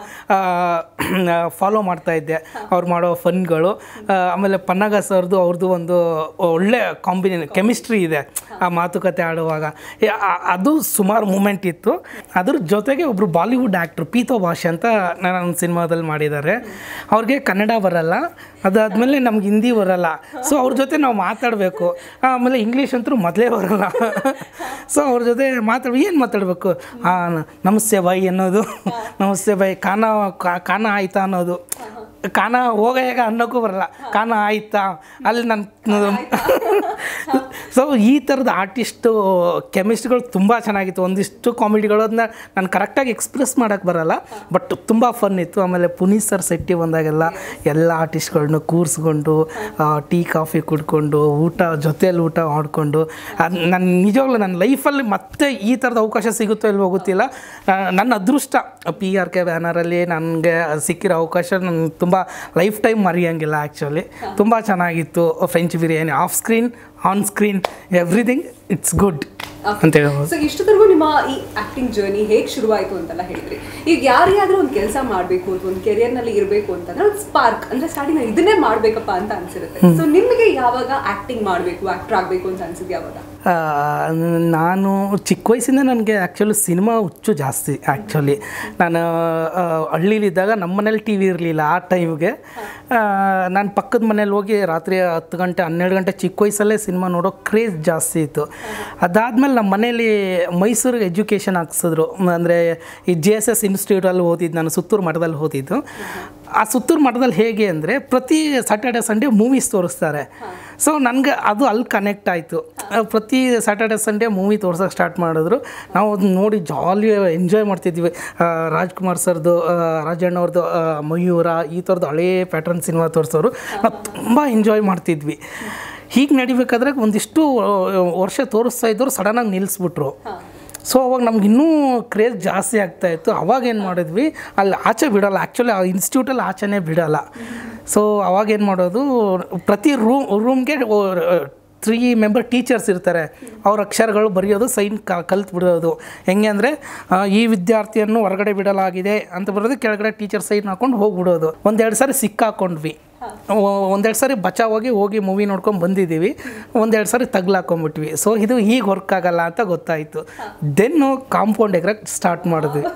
ಫಾಲೋ ಮಾಡ್ತಾ ಇದ್ದೆ ಅವ್ರು ಮಾಡೋ ಫನ್ಗಳು ಆಮೇಲೆ ಪನ್ನಗ ಸರ್ದು ಅವ್ರದ್ದು ಒಂದು ಒಳ್ಳೆ ಕಾಂಬಿನೇಷನ್ ಕೆಮಿಸ್ಟ್ರಿ ಇದೆ ಆ ಮಾತುಕತೆ ಆಡುವಾಗ ಏ, ಆ- ಅದು ಸುಮಾರು ಮೂಮೆಂಟ್ ಇತ್ತು ಅದ್ರ ಜೊತೆಗೆ ಒಬ್ಬರು ಬಾಲಿವುಡ್ ಆ್ಯಕ್ಟ್ರು ಪೀತೋ ಭಾಷೆ ಅಂತ ನನ್ನ ಒಂದು ಸಿನಿಮಾದಲ್ಲಿ ಮಾಡಿದ್ದಾರೆ ಅವ್ರಿಗೆ ಕನ್ನಡ ಬರಲ್ಲ ಅದಾದಮೇಲೆ ನಮ್ಗೆ ಹಿಂದಿ ಬರಲ್ಲ ಸೊ ಅವ್ರ ಜೊತೆ ನಾವು ಮಾತಾಡಬೇಕು ಆಮೇಲೆ ಇಂಗ್ಲೀಷ್ ಅಂತೂ ಮೊದಲೇ ಬರಲ್ಲ ಸೊ ಅವ್ರ ಜೊತೆ ಮಾತಾಡ ಏನು ಮಾತಾಡಬೇಕು ಹಾಂ ನಮಸ್ತೆ ಬಾಯ್ ಅನ್ನೋದು ನಮಸ್ತೆ ಬಾಯ್ ಖಾನ ಕಾ- ಖಾನ ಆಯ್ತಾ ಅನ್ನೋದು ಖಾನ ಹೋಗ ಹೇಗ ಅನ್ನೋಕ್ಕೂ ಬರಲ್ಲ ಖಾನ ಆಯ್ತಾ ಅಲ್ಲಿ ನನ್ನ ಸೊ ಈ ಥರದ ಆರ್ಟಿಸ್ಟು ಕೆಮಿಸ್ಟ್ರಿಗಳು ತುಂಬ ಚೆನ್ನಾಗಿತ್ತು ಒಂದಿಷ್ಟು ಕಾಮಿಡಿಗಳು ಅದನ್ನ ನಾನು ಕರೆಕ್ಟಾಗಿ ಎಕ್ಸ್ಪ್ರೆಸ್ ಮಾಡೋಕ್ಕೆ ಬರಲ್ಲ ಬಟ್ ತುಂಬ ಫನ್ ಇತ್ತು ಆಮೇಲೆ ಪುನೀತ್ ಸರ್ ಸೆಟ್ಟಿ ಬಂದಾಗೆಲ್ಲ ಎಲ್ಲ ಆರ್ಟಿಸ್ಟ್ಗಳನ್ನ ಕೂರಿಸ್ಕೊಂಡು ಟೀ ಕಾಫಿ ಕುಡ್ಕೊಂಡು ಊಟ ಜೊತೆಯಲ್ಲಿ ಊಟ ಮಾಡಿಕೊಂಡು ಅದು ನನ್ನ ನಿಜವಾಗ್ಲೂ ನನ್ನ ಲೈಫಲ್ಲಿ ಮತ್ತೆ ಈ ಥರದ ಅವಕಾಶ ಸಿಗುತ್ತೋ ಇಲ್ವೋ ಗೊತ್ತಿಲ್ಲ ಆ, ನನ್ನ ಅದೃಷ್ಟ ಪಿ ಆರ್ ಕೆ ಬ್ಯಾನರಲ್ಲಿ ನನಗೆ ಸಿಕ್ಕಿರೋ ಅವಕಾಶ ನಾನು ತುಂಬ ಲೈಫ್ ಟೈಮ್ ಮರೆಯೋಂಗಿಲ್ಲ ಆ್ಯಕ್ಚುಲಿ ತುಂಬ ಚೆನ್ನಾಗಿತ್ತು French Biryani off screen on screen everything it's good ಅಂತ ಹೇಳ್ಬೋದು ಸೊ ಇಷ್ಟೊತ್ತರೆಗೂ ನಿಮ್ಮ ಈ ಆಕ್ಟಿಂಗ್ ಜರ್ನಿ ಹೇಗೆ ಶುರುವಾಯಿತು ಅಂತೆಲ್ಲ ಹೇಳಿದ್ರಿ ಈಗ ಯಾರಿಗಾದ್ರೂ ಒಂದು ಕೆಲಸ ಮಾಡಬೇಕು ಅಂತ ಒಂದು ಕೆರಿಯರ್ ನಲ್ಲಿ ಇರಬೇಕು ಅಂತಂದ್ರೆ ಒಂದು ಸ್ಪಾರ್ಕ್ ಅಂದ್ರೆ ಸ್ಟಾರ್ಟಿಂಗ್ ಇದನ್ನೇ ಮಾಡ್ಬೇಕಪ್ಪ ಅಂತ ಅನ್ಸಿರುತ್ತೆ ಸೊ ನಿಮಗೆ ಯಾವಾಗ ಆಕ್ಟಿಂಗ್ ಮಾಡಬೇಕು ಆಕ್ಟರ್ ಆಗಬೇಕು ಅಂತ ಅನ್ಸಿದ್ ಯಾವಾಗ ಆ, ನಾನು ಚಿಕ್ಕ ವಯಸ್ಸಿಂದ ನನಗೆ ಆ್ಯಕ್ಚುಲಿ ಸಿನಿಮಾ ಹುಚ್ಚು ಜಾಸ್ತಿ ಆ್ಯಕ್ಚುಲಿ ನಾನು ಆ, ಹಳ್ಳೀಲಿದ್ದಾಗ ನಮ್ಮ ಮನೇಲಿ ಟಿ ವಿ ಇರಲಿಲ್ಲ ಆ ಟೈಮ್ಗೆ ನಾನು ಪಕ್ಕದ ಮನೇಲಿ ಹೋಗಿ ರಾತ್ರಿ ಹತ್ತು ಗಂಟೆ ಹನ್ನೆರಡು ಗಂಟೆ ಚಿಕ್ಕ ವಯಸ್ಸಲ್ಲೇ ಸಿನಿಮಾ ನೋಡೋ ಕ್ರೇಜ್ ಜಾಸ್ತಿ ಇತ್ತು ಅದಾದಮೇಲೆ ನಮ್ಮ ಮನೇಲಿ ಮೈಸೂರಿಗೆ ಎಜುಕೇಷನ್ ಹಾಕ್ಸಿದ್ರು ಅಂದರೆ ಈ ಜೆ ಎಸ್ ಎಸ್ ಇನ್ಸ್ಟಿಟ್ಯೂಟಲ್ಲಿ ಓದಿದ್ದು ನಾನು ಸುತ್ತೂರು ಮಠದಲ್ಲಿ ಓದಿದ್ದು ಆ ಸುತ್ತೂರು ಮಠದಲ್ಲಿ ಹೇಗೆ ಅಂದರೆ ಪ್ರತಿ ಸ್ಯಾಟರ್ಡೆ ಸಂಡೇ ಮೂವೀಸ್ ತೋರಿಸ್ತಾರೆ ಸೊ ನನಗೆ ಅದು ಅಲ್ಲಿ ಕನೆಕ್ಟ್ ಆಯಿತು ಪ್ರತಿ ಸ್ಯಾಟರ್ಡೆ ಸಂಡೇ ಮೂವಿ ತೋರ್ಸೋಕೆ ಸ್ಟಾರ್ಟ್ ಮಾಡಿದ್ರು ನಾವು ಅದನ್ನ ನೋಡಿ ಜಾಲಿ ಎಂಜಾಯ್ ಮಾಡ್ತಿದ್ವಿ ಆ, ರಾಜ್ಕುಮಾರ್ ಸರ್ದು ಆ, ರಾಜಣ್ಣ ಅವ್ರದ್ದು ಆ, ಮಯೂರ ಈ ಥರದ್ದು ಹಳೇ ಪ್ಯಾಟರ್ನ್ ಸಿನಿಮಾ ತೋರಿಸೋರು ನಾವು ತುಂಬ ಎಂಜಾಯ್ ಮಾಡ್ತಿದ್ವಿ ಹೀಗೆ ನಡಿಬೇಕಾದ್ರೆ ಒಂದಿಷ್ಟು ಆ, ವರ್ಷ ತೋರಿಸ್ತಾ ಇದ್ದವರು ಸಡನ್ನಾಗಿ ನಿಲ್ಲಿಸ್ಬಿಟ್ರು ಸೊ ಅವಾಗ ನಮ್ಗೆ ಇನ್ನೂ ಕ್ರೇಜ್ ಜಾಸ್ತಿ ಆಗ್ತಾ ಇತ್ತು ಅವಾಗ ಏನು ಮಾಡಿದ್ವಿ ಅಲ್ಲಿ ಆಚೆ ಬಿಡಲ್ಲ ಆ್ಯಕ್ಚುಲಿ ಆ ಇನ್ಸ್ಟಿಟ್ಯೂಟಲ್ಲಿ ಆಚೆನೇ ಬಿಡಲ್ಲ ಸೊ ಅವಾಗ ಏನು ಮಾಡೋದು ಪ್ರತಿ ರೂಮ್ ರೂಮ್ಗೆ ತ್ರೀ ಮೆಂಬರ್ ಟೀಚರ್ಸ್ ಇರ್ತಾರೆ ಅವ್ರ ಅಕ್ಷರಗಳು ಬರೆಯೋದು ಸೈನ್ ಕ ಕಲ್ತು ಬಿಡೋದು ಹೆಂಗೆ ಅಂದರೆ ಈ ವಿದ್ಯಾರ್ಥಿಯನ್ನು ಹೊರಗಡೆ ಬಿಡಲಾಗಿದೆ ಅಂತ ಬರೋದು ಕೆಳಗಡೆ ಟೀಚರ್ ಸೈನ್ ಹಾಕೊಂಡು ಹೋಗ್ಬಿಡೋದು ಒಂದೆರಡು ಸಾರಿ ಸಿಕ್ಕಾಕೊಂಡ್ವಿ ಒ- ಒಂದೆರಡು ಸಾರಿ ಬಚಾವಾಗಿ ಹೋಗಿ ಮೂವಿ ನೋಡ್ಕೊಂಡು ಬಂದಿದ್ದೀವಿ ಒಂದೆರಡು ಸಾರಿ ತಗ್ಲಾಕೊಂಡ್ಬಿಟ್ವಿ ಸೊ ಇದು ಈಗ ವರ್ಕ್ ಆಗಲ್ಲ ಅಂತ ಗೊತ್ತಾಯಿತು ದೆನ್ನು ಕಾಂಪೌಂಡ್ ಎಗ್ರಕ್ಕೆ ಸ್ಟಾರ್ಟ್ ಮಾಡಿದ್ವಿ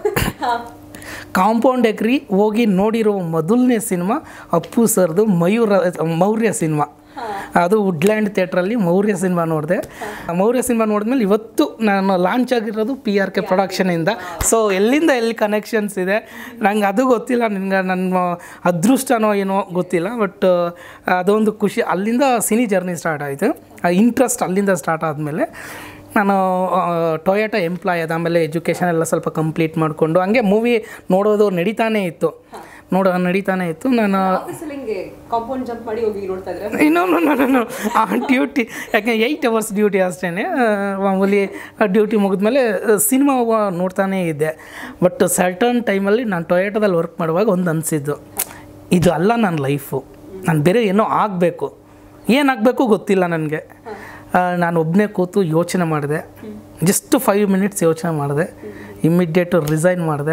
ಕಾಂಪೌಂಡ್ ಎಗ್ರಿ ಹೋಗಿ ನೋಡಿರೋ ಮೊದಲನೇ ಸಿನಿಮಾ ಅಪ್ಪು ಸರ್ದು ಮಯೂರ ಮೌರ್ಯ ಸಿನಿಮಾ ಅದು ವುಡ್ಲ್ಯಾಂಡ್ ಥಿಯೇಟ್ರಲ್ಲಿ ಮೌರ್ಯ ಸಿನಿಮಾ ನೋಡಿದೆ ಮೌರ್ಯ ಸಿನಿಮಾ ನೋಡಿದ್ಮೇಲೆ ಇವತ್ತು ನಾನು ಲಾಂಚ್ ಆಗಿರೋದು ಪಿ ಆರ್ ಕೆ ಪ್ರೊಡಕ್ಷನಿಂದ ಸೊ ಎಲ್ಲಿಂದ ಎಲ್ಲಿ ಕನೆಕ್ಷನ್ಸ್ ಇದೆ ನಂಗೆ ಅದು ಗೊತ್ತಿಲ್ಲ ನಿನ್ಗೆ ನನ್ನ ಅದೃಷ್ಟನೋ ಏನೋ ಗೊತ್ತಿಲ್ಲ ಬಟ್ ಅದೊಂದು ಖುಷಿ ಅಲ್ಲಿಂದ ಸಿನಿ ಜರ್ನಿ ಸ್ಟಾರ್ಟ್ ಆಯಿತು ಇಂಟ್ರೆಸ್ಟ್ ಅಲ್ಲಿಂದ ಸ್ಟಾರ್ಟ್ ಆದಮೇಲೆ ನಾನು ಟೊಯೋಟ ಎಂಪ್ಲಾಯ್ ಅದಾದಮೇಲೆ ಎಜುಕೇಷನ್ ಎಲ್ಲ ಸ್ವಲ್ಪ ಕಂಪ್ಲೀಟ್ ಮಾಡಿಕೊಂಡು ಹಂಗೆ ಮೂವಿ ನೋಡೋದು ನಡೀತಾನೇ ಇತ್ತು ನೋಡೋ ನಡೀತಾನೆ ಇತ್ತು ನಾನು ಆಫೀಸಲ್ಲಿ ಹಿಂಗೆ ಕಾಂಪೌಂಡ್ ಜಂಪ್ ಮಾಡಿ ಹೋಗಿ ನೋಡ್ತಾ ಇದ್ರೆ ಇನ್ನೊಂದು ನಾನು ಆ ಡ್ಯೂಟಿ ಯಾಕೆ ಏಯ್ಟ್ ಅವರ್ಸ್ ಡ್ಯೂಟಿ ಅಷ್ಟೇ ಮಾಮೂಲಿ ಡ್ಯೂಟಿ ಮುಗಿದ್ಮೇಲೆ ಸಿನಿಮಾ ನೋಡ್ತಾನೇ ಇದ್ದೆ ಬಟ್ ಸರ್ಟನ್ ಟೈಮಲ್ಲಿ ನಾನು ಟೊಯೋಟದಲ್ಲಿ ವರ್ಕ್ ಮಾಡುವಾಗ ಒಂದು ಅನಿಸಿದ್ದು ಇದು ಅಲ್ಲ ನನ್ನ ಲೈಫು ನಾನು ಬೇರೆ ಏನೋ ಆಗಬೇಕು ಏನಾಗಬೇಕು ಗೊತ್ತಿಲ್ಲ ನನಗೆ ನಾನು ಒಬ್ಬನೇ ಕೂತು ಯೋಚನೆ ಮಾಡಿದೆ ಜಸ್ಟ್ ಫೈವ್ ಮಿನಿಟ್ಸ್ ಯೋಚನೆ ಮಾಡಿದೆ ಇಮ್ಮಿಡಿಯೇಟು ರಿಸೈನ್ ಮಾಡಿದೆ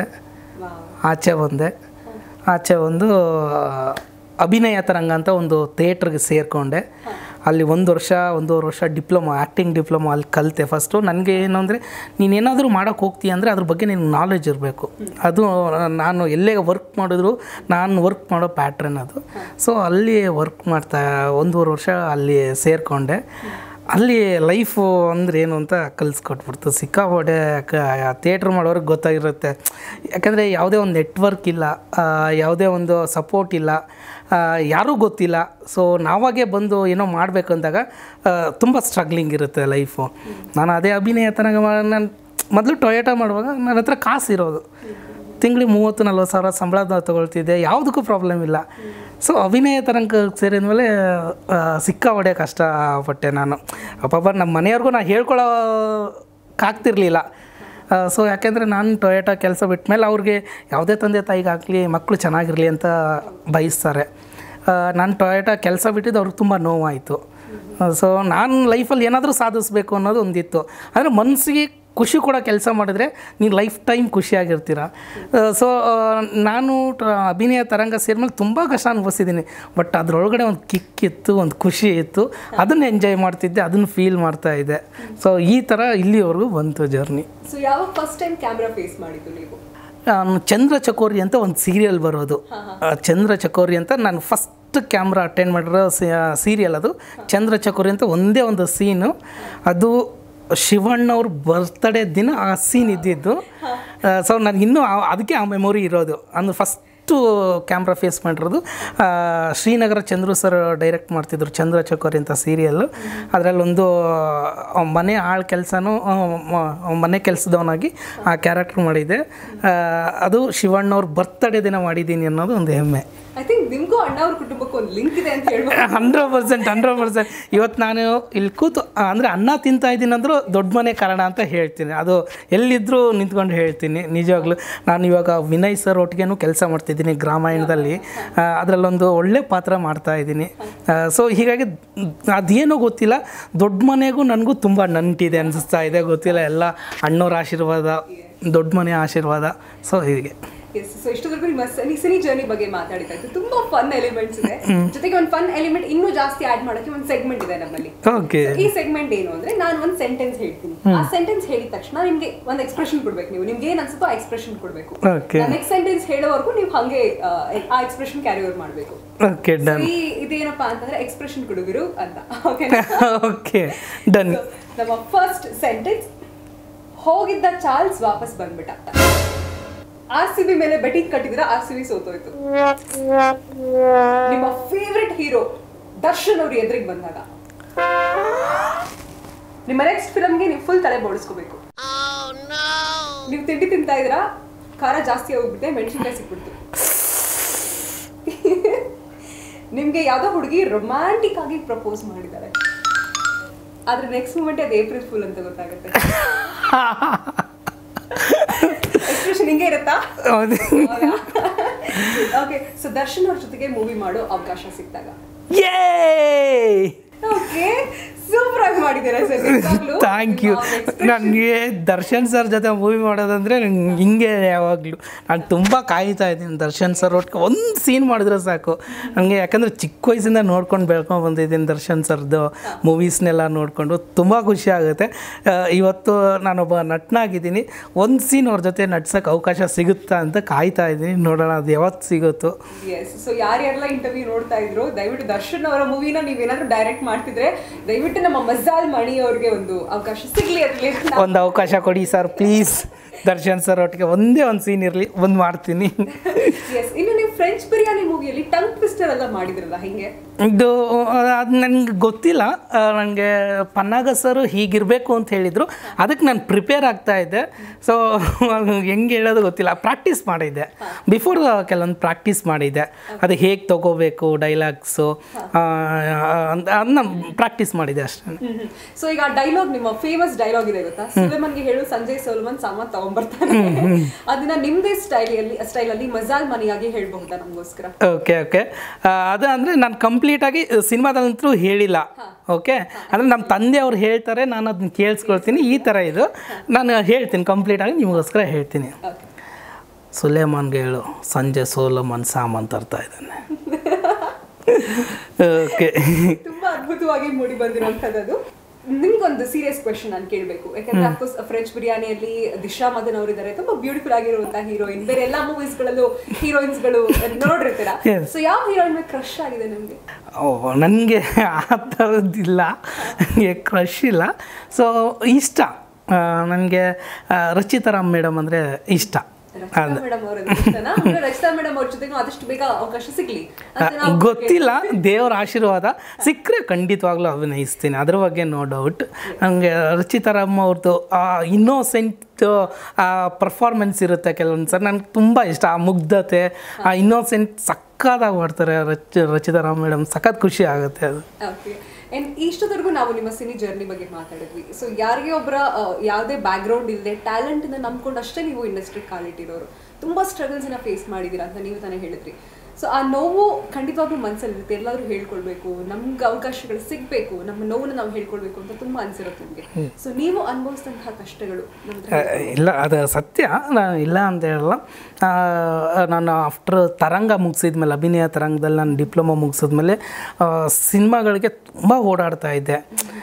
ಆಚೆ ಬಂದೆ ಆಚೆ ಒಂದು ಅಭಿನಯ ತರಂಗ ಅಂತ ಒಂದು ಥಿಯೇಟ್ರಿಗೆ ಸೇರಿಕೊಂಡೆ ಅಲ್ಲಿ ಒಂದು ವರ್ಷ ಒಂದೂವರೆ ವರ್ಷ ಡಿಪ್ಲೊಮಾ ಆ್ಯಕ್ಟಿಂಗ್ ಡಿಪ್ಲೊಮಾ ಅಲ್ಲಿ ಕಲಿತೆ ಫಸ್ಟು ನನಗೆ ಏನು ಅಂದರೆ ನೀನೇನಾದರೂ ಮಾಡೋಕ್ಕೆ ಹೋಗ್ತೀಯ ಅಂದರೆ ಅದ್ರ ಬಗ್ಗೆ ನಿನ್ಗೆ ನಾಲೆಜ್ ಇರಬೇಕು ಅದು ನಾನು ಎಲ್ಲೇ ವರ್ಕ್ ಮಾಡಿದ್ರು ನಾನು ವರ್ಕ್ ಮಾಡೋ ಪ್ಯಾಟ್ರನ್ ಅದು ಸೊ ಅಲ್ಲಿ ವರ್ಕ್ ಮಾಡ್ತಾ ಒಂದೂವರೆ ವರ್ಷ ಅಲ್ಲಿ ಸೇರಿಕೊಂಡೆ ಅಲ್ಲಿ ಲೈಫು ಅಂದ್ರೆ ಏನು ಅಂತ ಕಲಿಸ್ಕೊಟ್ಬಿಡ್ತು ಸಿಕ್ಕಾಪಟ್ಟೆ ಥಿಯೇಟ್ರ್ ಮಾಡೋರಿಗೆ ಗೊತ್ತಾಗಿರುತ್ತೆ ಯಾಕಂದರೆ ಯಾವುದೇ ಒಂದು ನೆಟ್ವರ್ಕ್ ಇಲ್ಲ ಆ, ಯಾವುದೇ ಒಂದು ಸಪೋರ್ಟ್ ಇಲ್ಲ ಆ, ಯಾರೂ ಗೊತ್ತಿಲ್ಲ ಸೊ ನಾವಾಗೇ ಬಂದು ಏನೋ ಮಾಡಬೇಕು ಅಂದಾಗ ತುಂಬ ಸ್ಟ್ರಗ್ಲಿಂಗ್ ಇರುತ್ತೆ ಲೈಫು ನಾನು ಅದೇ ಅಭಿನಯ ತನಕ ನಾನು ಮೊದಲು ಟೊಯೋಟ ಮಾಡುವಾಗ ನನ್ನ ಹತ್ರ ಕಾಸು ಇರೋದು ತಿಂಗಳಿಗೆ ಮೂವತ್ತು ನಲ್ವತ್ತು ಸಾವಿರ ಸಂಬಳ ತೊಗೊಳ್ತಿದ್ದೆ ಯಾವುದಕ್ಕೂ ಪ್ರಾಬ್ಲಮ್ ಇಲ್ಲ ಸೊ ಅಭಿನಯ ತರಂಗ ಸೇರಿದ ಸಿಕ್ಕಾಪಟ್ಟೆ ಕಷ್ಟಪಟ್ಟೆ ನಾನು ಪಾಪ ನಮ್ಮ ಮನೆಯವ್ರಿಗೂ ನಾನು ಹೇಳ್ಕೊಳಕ್ಕಾಗ್ತಿರ್ಲಿಲ್ಲ ಸೊ ಯಾಕೆಂದರೆ ನಾನು ಟೊಯೋಟಾ ಕೆಲಸ ಬಿಟ್ಮೇಲೆ ಅವ್ರಿಗೆ ಯಾವುದೇ ತಂದೆ ತಾಯಿಗಾಗಲಿ ಮಕ್ಕಳು ಚೆನ್ನಾಗಿರಲಿ ಅಂತ ಬಯಸ್ತಾರೆ ನಾನು ಟೊಯೋಟಾ ಕೆಲಸ ಬಿಟ್ಟಿದ್ದು ಅವ್ರಿಗೆ ತುಂಬ ನೋವಾಯಿತು ಸೊ ನಾನು ಲೈಫಲ್ಲಿ ಏನಾದರೂ ಸಾಧಿಸ್ಬೇಕು ಅನ್ನೋದು ಒಂದಿತ್ತು ಅಂದರೆ ಮನಸ್ಸಿಗೆ ಖುಷಿ ಕೊಡೋ ಕೆಲಸ ಮಾಡಿದ್ರೆ ನೀನು ಲೈಫ್ ಟೈಮ್ ಖುಷಿಯಾಗಿರ್ತೀರ ಸೊ ನಾನು ಟ- ಅಭಿನಯ ತರಂಗ ಸೇರಿದ್ಮೇಲೆ ತುಂಬ ಕಷ್ಟ ಅನುಭವಿಸಿದ್ದೀನಿ ಬಟ್ ಅದರೊಳಗಡೆ ಒಂದು ಕಿಕ್ ಇತ್ತು ಒಂದು ಖುಷಿ ಇತ್ತು ಅದನ್ನು ಎಂಜಾಯ್ ಮಾಡ್ತಿದ್ದೆ ಅದನ್ನು ಫೀಲ್ ಮಾಡ್ತಾ ಇದ್ದೆ ಸೊ ಈ ಥರ ಇಲ್ಲಿವರೆಗೂ ಬಂತು ಜರ್ನಿ ಸೊ ಯಾವಾಗ ಫಸ್ಟ್ ಟೈಮ್ ಕ್ಯಾಮ್ರಾ ಫೇಸ್ ಮಾಡಿದ್ದು ನೀವು ನಾನು ಚಂದ್ರ ಚಕೋರಿ ಅಂತ ಒಂದು ಸೀರಿಯಲ್ ಬರೋದು ಆ, ಚಂದ್ರ ಚಕೋರಿ ಅಂತ ನಾನು ಫಸ್ಟ್ ಕ್ಯಾಮ್ರಾ ಅಟೆಂಡ್ ಮಾಡಿರೋ ಸೀರಿಯಲ್ ಅದು ಚಂದ್ರ ಚಕೋರಿ ಅಂತ ಒಂದೇ ಒಂದು ಸೀನು ಅದು ಶಿವಣ್ಣವ್ರ ಬರ್ತ್ಡೇ ದಿನ ಆ ಸೀನ್ ಇದ್ದಿದ್ದು ಸೊ ನನಗೆ ಇನ್ನೂ ಆ- ಅದಕ್ಕೆ ಆ ಮೆಮೊರಿ ಇರೋದು ಅಂದ್ರೆ ಫಸ್ಟು ಕ್ಯಾಮ್ರಾ ಫೇಸ್ ಮಾಡಿರೋದು ಆ, ಶ್ರೀನಗರ ಚಂದ್ರು ಸರ್ ಡೈರೆಕ್ಟ್ ಮಾಡ್ತಿದ್ರು ಚಂದ್ರ ಚಕೋರಿ ಅಂತ ಸೀರಿಯಲ್ಲು ಅದರಲ್ಲೊಂದು ಆ, ಮನೆ ಆಳ್ ಕೆಲಸನೂ ಮನೆ ಕೆಲಸದವನಾಗಿ ಆ ಕ್ಯಾರೆಕ್ಟರ್ ಮಾಡಿದ್ದೆ ಆ, ಅದು ಶಿವಣ್ಣವ್ರ ಬರ್ತ್ಡೇ ದಿನ ಮಾಡಿದ್ದೀನಿ ಅನ್ನೋದು ಒಂದು ಹೆಮ್ಮೆ ಐ ಥಿಂಕ್ ನಿಮ್ಗೂ ಅಣ್ಣ ಅವ್ರ ಕುಟುಂಬಕ್ಕೂ ಒಂದು ಲಿಂಕ್ ಇದೆ ಅಂತ ಹೇಳ್ಬೋದು ಹಂಡ್ರೆಡ್ ಪರ್ಸೆಂಟ್ ಹಂಡ್ರೆಡ್ ಪರ್ಸೆಂಟ್ ಇವತ್ತು ನಾನು ಇಲ್ಲಿ ಕೂತು ಅಂದರೆ ಅನ್ನ ತಿಂತಾ ಇದ್ದೀನಿ ಅಂದರೂ ದೊಡ್ಡ ಮನೆ ಕಾರಣ ಅಂತ ಹೇಳ್ತೀನಿ ಅದು ಎಲ್ಲಿದ್ದರೂ ನಿಂತ್ಕೊಂಡು ಹೇಳ್ತೀನಿ ನಿಜವಾಗ್ಲೂ ನಾನು ಇವಾಗ ವಿನಯ್ ಸರ್ ಒಟ್ಟಿಗೆನೂ ಕೆಲಸ ಮಾಡ್ತಿದ್ದೀನಿ ಗ್ರಾಮಾಯಣದಲ್ಲಿ ಅದರಲ್ಲೊಂದು ಒಳ್ಳೆ ಪಾತ್ರ ಮಾಡ್ತಾ ಇದ್ದೀನಿ ಸೊ ಹೀಗಾಗಿ ಅದೇನೋ ಗೊತ್ತಿಲ್ಲ ದೊಡ್ಡ ಮನೆಗೂ ನನಗೂ ತುಂಬ ನಂಟಿದೆ ಅನಿಸ್ತಾ ಇದೆ ಗೊತ್ತಿಲ್ಲ ಎಲ್ಲ ಅಣ್ಣವ್ರ ಆಶೀರ್ವಾದ ದೊಡ್ಡ ಮನೆ ಆಶೀರ್ವಾದ ಸೊ ಹೀಗೆ ಎಸ್ ಸೊ ಇಷ್ಟೊತ್ತವರೆಗೂ ನಿಮ್ಮ ಸನಿ ಸಿನಿ ಜರ್ನಿ ಬಗ್ಗೆ ಮಾತಾಡಿದ್ದಾಯ್ತು ತುಂಬಾ ಫನ್ ಎಲಿಮೆಂಟ್ಸ್ ಇದೆ ಜೊತೆಗೆ ಒಂದು ಫನ್ ಎಲಿಮೆಂಟ್ ಇನ್ನೂ ಜಾಸ್ತಿ ಆಡ್ ಮಾಡೋಕೆ ಒಂದು ಸೆಗ್ಮೆಂಟ್ ಇದೆ ನಮ್ಮಲ್ಲಿ ಓಕೆ ಈ ಸೆಗ್ಮೆಂಟ್ ಏನು ಅಂದ್ರೆ ನಾನು ಒಂದು ಸೆಂಟೆನ್ಸ್ ಹೇಳ್ತೀನಿ ಆ ಸೆಂಟೆನ್ಸ್ ಹೇಳಿದ ತಕ್ಷಣ ನಿಮ್ಗೆ ಒಂದು ಎಕ್ಸ್ಪ್ರೆಷನ್ ಕೊಡ್ಬೇಕು ನೀವು ನಿಮ್ಗೆ ಏನ್ ಅನ್ಸುತ್ತೋ ಆ ಎಕ್ಸ್ಪ್ರೆಷನ್ ಕೊಡ್ಬೇಕು ಓಕೆ ನೆಕ್ಸ್ಟ್ ಸೆಂಟೆನ್ಸ್ ಹೇಳೋವರೆಗೂ ನೀವು ಹಂಗೆ ಆ, ಆ ಎಕ್ಸ್ಪ್ರೆಷನ್ ಕ್ಯಾರಿ ಓವರ್ ಮಾಡಬೇಕು ಓಕೆ ಡನ್ ಈ ಇದೇನಪ್ಪಾ ಅಂತಂದ್ರೆ ಎಕ್ಸ್ಪ್ರೆಷನ್ ಕೊಡುಗರು ಅಂತ ಓಕೆ ಓಕೆ ಡನ್ ನಮ್ಮ ಫಸ್ಟ್ ಸೆಂಟೆನ್ಸ್ ಹೋಗಿದ್ದ ಚಾರ್ಲ್ಸ್ ವಾಪಸ್ ಬಂದ್ಬಿಟ್ಟ ಆರ್ ಸಿ ಬಿ ಮೇಲೆ ಬೆಟ್ಟಿಂಗ್ ಕಟ್ಟಿದ್ರೆ ಆರ್ ಸಿ ಬಿ ಸೋತೋಯ್ತು ನಿಮ್ಮ ಫೇವ್ರೆಟ್ ಹೀರೋ ದರ್ಶನ್ ಅವ್ರ ಎದುರಿಗೆ ಬಂದಾಗ ನಿಮ್ಮ ನೆಕ್ಸ್ಟ್ ಫಿಲಮ್ಗೆ ನೀವು ಫುಲ್ ತಲೆ ಬೋಡಿಸ್ಕೋಬೇಕು ನೀವು ತಿಂಡಿ ತಿಂತಾ ಇದ್ದೀರಾ ಖಾರ ಜಾಸ್ತಿ ಹೋಗ್ಬಿಟ್ಟೆ ಮೆಣಸಿನ್ಕಾಯಿ ಸಿಕ್ಬಿಡ್ತು ನಿಮ್ಗೆ ಯಾವ್ದೋ ಹುಡುಗಿ ರೊಮ್ಯಾಂಟಿಕ್ ಆಗಿ ಪ್ರಪೋಸ್ ಮಾಡಿದ್ದಾರೆ ಆದ್ರೆ ನೆಕ್ಸ್ಟ್ ಮೂಮೆಂಟ್ ಅದು ಏಪ್ರಿಲ್ ಫುಲ್ ಅಂತ ಗೊತ್ತಾಗುತ್ತೆ ಎಕ್ಸ್ಪ್ರೆಷನ್ ಹಿಂಗೆ ಇರುತ್ತಾ ಓಕೆ ಓಕೆ ಸೊ ದರ್ಶನ್ ಅವ್ರ ಜೊತೆಗೆ ಮೂವಿ ಮಾಡೋ ಅವಕಾಶ ಸಿಕ್ತಾಗ ಯೇ ಓಕೆ ಸೂಪರ್ ಆಗಿ ಮಾಡಿದ್ದೀರಾ ಸರ್ ಥ್ಯಾಂಕ್ ಯು ನನಗೆ ದರ್ಶನ್ ಸರ್ ಜೊತೆ ಮೂವಿ ಮಾಡೋದಂದರೆ ನಂಗೆ ಹಿಂಗೆ ಯಾವಾಗಲೂ ನಾನು ತುಂಬ ಕಾಯ್ತಾ ಇದ್ದೀನಿ ದರ್ಶನ್ ಸರ್ ಒಟ್ಟಿಗೆ ಒಂದು ಸೀನ್ ಮಾಡಿದ್ರೆ ಸಾಕು ನನಗೆ ಯಾಕಂದರೆ ಚಿಕ್ಕ ವಯಸ್ಸಿಂದ ನೋಡ್ಕೊಂಡು ಬೆಳ್ಕೊಂಡು ಬಂದಿದ್ದೀನಿ ದರ್ಶನ್ ಸರ್ದು ಮೂವೀಸ್ನೆಲ್ಲ ನೋಡಿಕೊಂಡು ತುಂಬ ಖುಷಿ ಆಗುತ್ತೆ ಆ, ಇವತ್ತು ನಾನೊಬ್ಬ ನಟನಾಗಿದ್ದೀನಿ ಒಂದು ಸೀನ್ ಅವ್ರ ಜೊತೆ ನಡ್ಸೋಕ್ಕೆ ಅವಕಾಶ ಸಿಗುತ್ತಾ ಅಂತ ಕಾಯ್ತಾ ಇದ್ದೀನಿ ನೋಡೋಣ ಅದು ಯಾವತ್ತು ಸಿಗುತ್ತೋ ಎಸ್ ಸೊ ಯಾರ್ಯಾರೆಲ್ಲ ಇಂಟರ್ವ್ಯೂ ನೋಡ್ತಾ ಇದ್ರು ದಯವಿಟ್ಟು ದರ್ಶನ್ ಅವರ ಮೂವಿನ ನೀವೇನಾದ್ರೂ ಡೈರೆಕ್ಟ್ ಮಾಡ್ತಿದ್ರೆ ದಯವಿಟ್ಟು ನಮ್ಮ ಮಜಾಲ್ ಮಣಿ ಅವ್ರಿಗೆ ಒಂದು ಅವಕಾಶ ಸಿಗ್ಲಿ ಅದ್ರಲ್ಲಿ ಒಂದು ಅವಕಾಶ ಕೊಡಿ ಸರ್ ಪ್ಲೀಸ್ ದರ್ಶನ್ ಸರ್ ಒಟ್ಟಿಗೆ ಒಂದೇ ಒಂದು ಸೀನ್ ಇರಲಿ ಒಂದು ಮಾಡ್ತೀನಿ ಎಸ್ ಇನ್ನು ನೀವು ಫ್ರೆಂಚ್ ಬಿರಿಯಾನಿ ಮೂವಿಯಲ್ಲಿ ಟಂಗ್ ಟ್ವಿಸ್ಟರ್ ಎಲ್ಲ ಮಾಡಿದ್ರಲ್ಲ ಹಿಂಗೆ ಇದು ಅದು ನನಗೆ ಗೊತ್ತಿಲ್ಲ ನನಗೆ ಪನ್ನಾಗ ಸರು ಹೀಗಿರಬೇಕು ಅಂತ ಹೇಳಿದರು ಅದಕ್ಕೆ ನಾನು ಪ್ರಿಪೇರ್ ಆಗ್ತಾ ಇದ್ದೆ ಸೊ ಹೆಂಗೆ ಹೇಳೋದು ಗೊತ್ತಿಲ್ಲ ಪ್ರಾಕ್ಟೀಸ್ ಮಾಡಿದ್ದೆ ಬಿಫೋರ್ ಕೆಲವೊಂದು ಪ್ರಾಕ್ಟೀಸ್ ಮಾಡಿದ್ದೆ ಅದು ಹೇಗೆ ತೊಗೋಬೇಕು ಡೈಲಾಗ್ಸು ಅದನ್ನ ಪ್ರಾಕ್ಟೀಸ್ ಮಾಡಿದ್ದೆ ಅಷ್ಟೇ ಸೊ ಈಗ ಡೈಲಾಗ್ ನಿಮ್ಮ ಫೇಮಸ್ ಡೈಲಾಗ್ ಇದೆ ಗೊತ್ತಾ ಸುಲೇಮನ್ಗೆ ಹೇಳು ಸಂಜಯ್ ಸೋಲ್ಮನ್ ಸಾಮಾನ್ ತಗೊಂಡ್ಬರ್ತಾನೆ ಅದನ್ನ ನಿಮ್ದೇ ಸ್ಟೈಲಿಯಲ್ಲಿ ಸ್ಟೈಲಲ್ಲಿ ಮಜಾಲ್ ಮನಿಯಾಗಿ ಹೇಳ್ಬಹುದಾ ನಮಗೋಸ್ಕರ ಓಕೆ ಓಕೆ ಅದು ಅಂದರೆ ನಾನು ಕಂಪ್ಲೀಟಾಗಿ ಸಿನಿಮಾದಂತೂ ಹೇಳಿಲ್ಲ ಓಕೆ ಅಂದರೆ ನಮ್ಮ ತಂದೆ ಅವ್ರು ಹೇಳ್ತಾರೆ ನಾನು ಅದನ್ನ ಕೇಳಿಸ್ಕೊಳ್ತೀನಿ ಈ ಥರ ಇದು ನಾನು ಹೇಳ್ತೀನಿ ಕಂಪ್ಲೀಟಾಗಿ ನಿಮಗೋಸ್ಕರ ಹೇಳ್ತೀನಿ ಓಕೆ ಸುಲೇಮಾನ್ಗೆ ಹೇಳು ಸಂಜೆ ಸೋಲಮನ್ ಸಾಮಾನ್ ತರ್ತಾ ಇದ್ದಾನೆ ಓಕೆ ತುಂಬಾ ಅದ್ಭುತವಾಗಿ ಮೂಡಿ ಬಂದಿರುವಂತದ್ದು ನಿಮ್ಗೊಂದು ಸೀರಿಯಸ್ ಕ್ವೆಶನ್ ನಾನು ಕೇಳಬೇಕು ಯಾಕಂದ್ರೆ ಅಫ್ಕೋರ್ಸ್ ಫ್ರೆಂಚ್ ಬಿರಿಯಾನಿಯಲ್ಲಿ ದಿಶಾ ಮದನ್ ಅವರಿದ್ದಾರೆ ತುಂಬಾ ಬ್ಯೂಟಿಫುಲ್ ಆಗಿರುವಂತಹ ಹೀರೋಯಿನ್ ಬೇರೆ ಎಲ್ಲಾ ಮೂವೀಸ್ ಗಳಲ್ಲೂ ಹೀರೋಯಿನ್ಸ್ ಗಳು ನೋಡಿರ್ತೀರಾ Yes. ಸೊ ಯಾವ ಹೀರೋಯಿನ್ ಮೇಲೆ ಕ್ರಶ್ ಆಗಿದೆ ನಿಮ್ಗೆ ನನಗೆ ಆ ಥರದ್ದಿಲ್ಲ ನನಗೆ ಕ್ರಶ್ ಇಲ್ಲ ಸೊ ಇಷ್ಟ ನನಗೆ ರಚಿತಾರಾಮ್ ಮೇಡಮ್ ಅಂದರೆ ಇಷ್ಟ ರಚಿತಾ ಮೇಡಮ್ ಅವರ ರಚಿತಾ ಮೇಡಮ್ ಅವ್ರ ಜೊತೆಗೂ ಆದಷ್ಟು ಬೇಗ ಅವಕಾಶ ಸಿಗ್ಲಿ ಅಂತ ನಾವು ಗೊತ್ತಿಲ್ಲ ದೇವರ ಆಶೀರ್ವಾದ ಸಿಕ್ಕರೆ ಖಂಡಿತವಾಗ್ಲೂ ಅಭಿನಯಿಸ್ತೀನಿ ಅದ್ರ ಬಗ್ಗೆ ನೋ ಡೌಟ್ ನನಗೆ ರಚಿತಾರಾಮ್ ಅವ್ರದ್ದು ಇನ್ನೋಸೆಂಟ್ ಪರ್ಫಾರ್ಮೆನ್ಸ್ ಇರುತ್ತೆ ಕೆಲವೊಂದು ಸರ್ ನನಗೆ ತುಂಬ ಇಷ್ಟ ಆ ಮುಗ್ಧತೆ ಆ ಇನ್ನೋಸೆಂಟ್ ಸಕ್ಕತ್ತಾಗಿ ಮಾಡ್ತಾರೆ ರಚ ರಚಿತಾರಾಮ್ ಮೇಡಮ್ ಸಖತ್ ಖುಷಿ ಆಗುತ್ತೆ ಅದು ಓಕೆ ಅಂಡ್ ಇಷ್ಟದವರೆಗೂ ನಾವು ನಿಮ್ಮ ಸಿನಿ ಜರ್ನಿ ಬಗ್ಗೆ ಮಾತಾಡಿದ್ವಿ ಸೊ ಯಾರಿಗೆ ಒಬ್ಬರ ಯಾವುದೇ ಬ್ಯಾಕ್ಗ್ರೌಂಡ್ ಇಲ್ಲದೆ ಟ್ಯಾಲೆಂಟ್ ಇಂದ ನಂಬ್ಕೊಂಡು ಅಷ್ಟೇ ನೀವು ಇಂಡಸ್ಟ್ರಿ ಕಾಲಿಟ್ಟಿರೋರು ತುಂಬಾ ಸ್ಟ್ರಗಲ್ಸ್ ನ ಫೇಸ್ ಮಾಡಿದೀರಾ ಅಂತ ನೀವು ತಾನೇ ಹೇಳಿದ್ರಿ ಸೊ ಆ ನೋವು ಖಂಡಿತವಾಗ್ಲೂ ಮನಸ್ಸಲ್ಲಿರುತ್ತೆ ಎಲ್ಲಾದ್ರೂ ಹೇಳ್ಕೊಳ್ಬೇಕು ನಮ್ಗೆ ಅವಕಾಶಗಳು ಸಿಗ್ಬೇಕು ನಮ್ಮ ನೋವನ್ನ ನಾವು ಹೇಳ್ಕೊಳ್ಬೇಕು ಅಂತ ತುಂಬಾ ಅನ್ಸಿರುತ್ತೆ ನಿಮಗೆ ಸೊ ನೀವು ಅನುಭವಿಸಿದಂತಹ ಕಷ್ಟಗಳು ನಮ್ಮ ಹತ್ರ ಆ, ಇಲ್ಲ ಅದು ಸತ್ಯ ನಾನು ಇಲ್ಲ ಅಂತ ಹೇಳಲ್ಲ ಆ, ನಾನು ಆಫ್ಟರ್ ತರಂಗ ಮುಗಿಸಿದ್ಮೇಲೆ ಅಭಿನಯ ತರಂಗದಲ್ಲಿ ನಾನು ಡಿಪ್ಲೊಮಾ ಮುಗಿಸಿದ್ಮೇಲೆ ಸಿನಿಮಾಗಳಿಗೆ ತುಂಬ ಓಡಾಡ್ತಾ ಇದ್ದೆ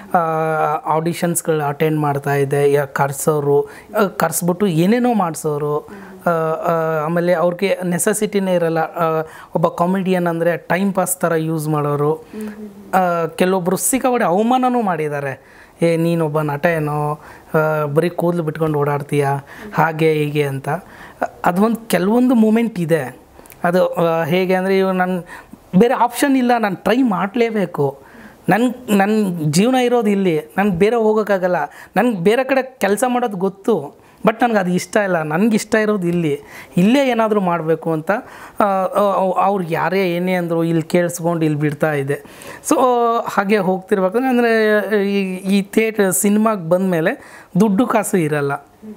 ಆಡಿಷನ್ಸ್ಗಳು ಅಟೆಂಡ್ ಮಾಡ್ತಾ ಇದ್ದೆ ಯಾ ಕರ್ಸೋರು ಆ, ಕರ್ಸ್ಬಿಟ್ಟು ಏನೇನೋ ಮಾಡಿಸೋರು ಆಮೇಲೆ ಅವ್ರಿಗೆ ನೆಸಸಿಟಿನೇ ಇರಲ್ಲ ಆ, ಒಬ್ಬ ಕಾಮಿಡಿಯನ್ ಅಂದರೆ ಟೈಮ್ ಪಾಸ್ ಥರ ಯೂಸ್ ಮಾಡೋರು ಆ, ಕೆಲವೊಬ್ಬರು ಸಿಕ್ಕಾಪಟ್ಟೆ ಅವಮಾನನೂ ಮಾಡಿದ್ದಾರೆ ಏ ನೀನೊಬ್ಬ ನಟ ಏನೋ ಆ, ಬರೀ ಕೂದಲು ಬಿಟ್ಕೊಂಡು ಓಡಾಡ್ತೀಯ ಹಾಗೆ ಹೀಗೆ ಅಂತ ಅದೊಂದು ಕೆಲವೊಂದು ಮೂಮೆಂಟ್ ಇದೆ ಅದು ಆ, ಹೇಗೆ ಅಂದರೆ ಇವಾಗ ನಾನು ಬೇರೆ ಆಪ್ಷನ್ ಇಲ್ಲ ನಾನು ಟ್ರೈ ಮಾಡಲೇಬೇಕು ನನ್ನ ನನ್ನ ಜೀವನ ಇರೋದು ಇಲ್ಲಿ ನನಗೆ ಬೇರೆ ಹೋಗೋಕ್ಕಾಗಲ್ಲ ನನಗೆ ಬೇರೆ ಕಡೆ ಕೆಲಸ ಮಾಡೋದು ಗೊತ್ತು ಬಟ್ ನನಗೆ ಅದು ಇಷ್ಟ ಇಲ್ಲ ನನಗೆ ಇಷ್ಟ ಇರೋದು ಇಲ್ಲಿ ಇಲ್ಲೇ ಏನಾದರೂ ಮಾಡಬೇಕು ಅಂತ ಆ, ಅವ್- ಅವ್ರು ಯಾರೇ ಏನೇ ಅಂದರು ಇಲ್ಲಿ ಕೇಳಿಸ್ಕೊಂಡು ಇಲ್ಲಿ ಬಿಡ್ತಾ ಇದೆ ಸೊ ಹಾಗೆ ಹೋಗ್ತಿರ್ಬೇಕಂದ್ರೆ ಅಂದರೆ ಈ ಈ ಥಿಯೇಟ್ರ್ ಸಿನಿಮಾಗೆ ಬಂದಮೇಲೆ ದುಡ್ಡು ಕಾಸು ಇರಲ್ಲ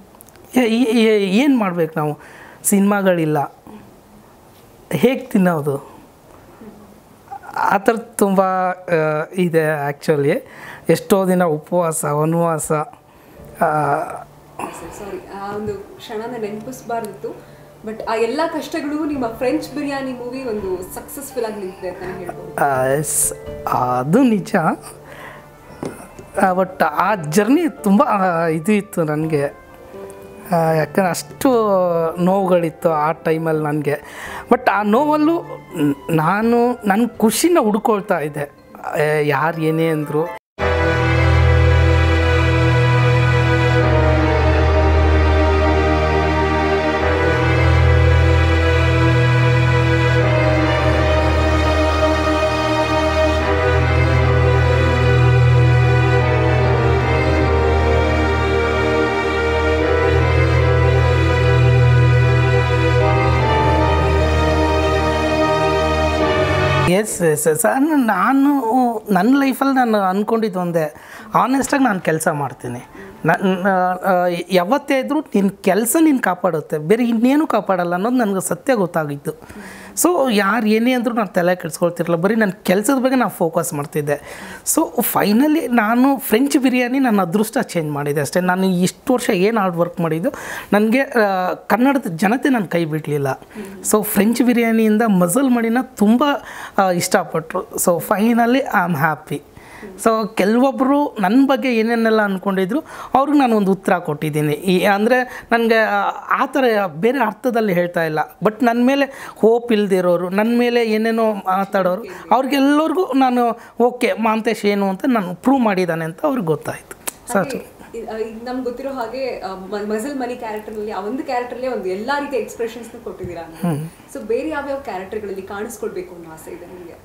ಏನು ಮಾಡ್ಬೇಕು ನಾವು ಸಿನಿಮಾಗಳಿಲ್ಲ ಹೇಗೆ ತಿನ್ನೋದು ಆ ಥರದ್ದು ತುಂಬ ಆ, ಇದೆ ಆ್ಯಕ್ಚುಲಿ ಎಷ್ಟೋ ದಿನ ಉಪವಾಸ ವನವಾಸ ಆ, ಸಾರಿ ಆ ಒಂದು ಕ್ಷಣನ ನೆನಪಿಸಬಾರ್ದಿತ್ತು ಬಟ್ ಆ ಎಲ್ಲ ಕಷ್ಟಗಳು ನಿಮ್ಮ ಫ್ರೆಂಚ್ ಬಿರಿಯಾನಿ ಮೂವಿ ಒಂದು ಸಕ್ಸಸ್ಫುಲ್ ಆಗಿ ನಿಂತಿದೆ ಅಂತ ಹೇಳ್ಬೋದು ಆ, ಎಸ್ ಅದು ನಿಜ ಬಟ್ ಆ ಜರ್ನಿ ತುಂಬ ಇದು ಇತ್ತು ನನಗೆ ಯಾಕಂದ್ರೆ ಅಷ್ಟು ನೋವುಗಳಿತ್ತು ಆ ಟೈಮಲ್ಲಿ ನನಗೆ ಬಟ್ ಆ ನೋವಲ್ಲೂ ನ್- ನಾನು ನನ್ನ ಖುಷಿನ ಹುಡ್ಕೊಳ್ತಾ ಇದ್ದೆ ಯಾರು ಏನೇ ಅಂದರು ಎಸ್ ಎಸ್ ಎಸ್ ನಾನು ನನ್ನ ಲೈಫಲ್ಲಿ ನಾನು ಅಂದ್ಕೊಂಡಿದ್ದು ಒಂದೇ ಆನೆಸ್ಟಾಗಿ ನಾನು ಕೆಲಸ ಮಾಡ್ತೀನಿ ನನ್ನ ಯಾವತ್ತೇ ಇದ್ದರೂ ನಿನ್ನ ಕೆಲಸ ನೀನು ಕಾಪಾಡುತ್ತೆ ಬೇರೆ ಇನ್ನೇನು ಕಾಪಾಡಲ್ಲ ಅನ್ನೋದು ನನಗೆ ಸತ್ಯ ಗೊತ್ತಾಗಿತ್ತು ಸೊ ಯಾರು ಏನೇ ಅಂದರೂ ನಾನು ತಲೆ ಕೆಡಿಸ್ಕೊಳ್ತಿರಲಿಲ್ಲ ಬರೀ ನನ್ನ ಕೆಲಸದ ಬಗ್ಗೆ ನಾನು ಫೋಕಸ್ ಮಾಡ್ತಿದ್ದೆ ಸೊ ಫೈನಲಿ ನಾನು ಫ್ರೆಂಚ್ ಬಿರಿಯಾನಿ ನನ್ನ ಅದೃಷ್ಟ ಚೇಂಜ್ ಮಾಡಿದೆ ಅಷ್ಟೇ ನಾನು ಇಷ್ಟು ವರ್ಷ ಏನು ಹಾರ್ಡ್ ವರ್ಕ್ ಮಾಡಿದ್ದು ನನಗೆ ಕನ್ನಡದ ಜನತೆ ನನ್ನ ಕೈ ಬಿಡಲಿಲ್ಲ ಸೊ ಫ್ರೆಂಚ್ ಬಿರಿಯಾನಿಯಿಂದ ಮಸಲ್ ಮಡಿನ ತುಂಬ ಇಷ್ಟಪಟ್ಟರು so finally I am happy so ಕೆಲವೊಬ್ಬರು ನನ್ನ ಬಗ್ಗೆ ಏನೇನೆಲ್ಲ ಅಂದ್ಕೊಂಡಿದ್ರು ಅವ್ರಿಗೆ ನಾನು ಒಂದು ಉತ್ತರ ಕೊಟ್ಟಿದ್ದೀನಿ ಈ ಅಂದರೆ ನನಗೆ ಆ ಥರ ಬೇರೆ ಅರ್ಥದಲ್ಲಿ ಹೇಳ್ತಾ ಇಲ್ಲ ಬಟ್ ನನ್ನ ಮೇಲೆ ಹೋಪ್ ಇಲ್ದಿರೋರು ನನ್ನ ಮೇಲೆ ಏನೇನೋ ಮಾತಾಡೋರು ಅವ್ರಿಗೆಲ್ಲರಿಗೂ ನಾನು ಓಕೆ ಮಾಂತೇಶ್ ಏನು ಅಂತ ನಾನು ಪ್ರೂವ್ ಮಾಡಿದ್ದಾನೆ ಅಂತ ಅವ್ರಿಗೆ ಗೊತ್ತಾಯಿತು ಸೊ ಹಾಗೆ ಇ- ಆ, ಈಗ ನಮ್ಗೆ ಗೊತ್ತಿರೋ ಹಾಗೆ ಮಜಲ್ ಮನಿ ಕ್ಯಾರೆಕ್ಟರ್ನಲ್ಲಿ ಆ ಒಂದು ಕ್ಯಾರೆಕ್ಟರ್ಲಿ ಒಂದು ಎಲ್ಲಾ ರೀತಿಯ ಎಕ್ಸ್ಪ್ರೆಷನ್ಸ್ ಕೊಟ್ಟಿದ್ದೀರಾ ಸೊ ಬೇರೆ ಯಾವ್ಯಾವ ಕ್ಯಾರೆಕ್ಟರ್ಗಳಲ್ಲಿ ಕಾಣಿಸ್ಕೊಳ್ಬೇಕು ಅನ್ನೋ ಆಸೆ ಇದೆ ನಿಮಗೆ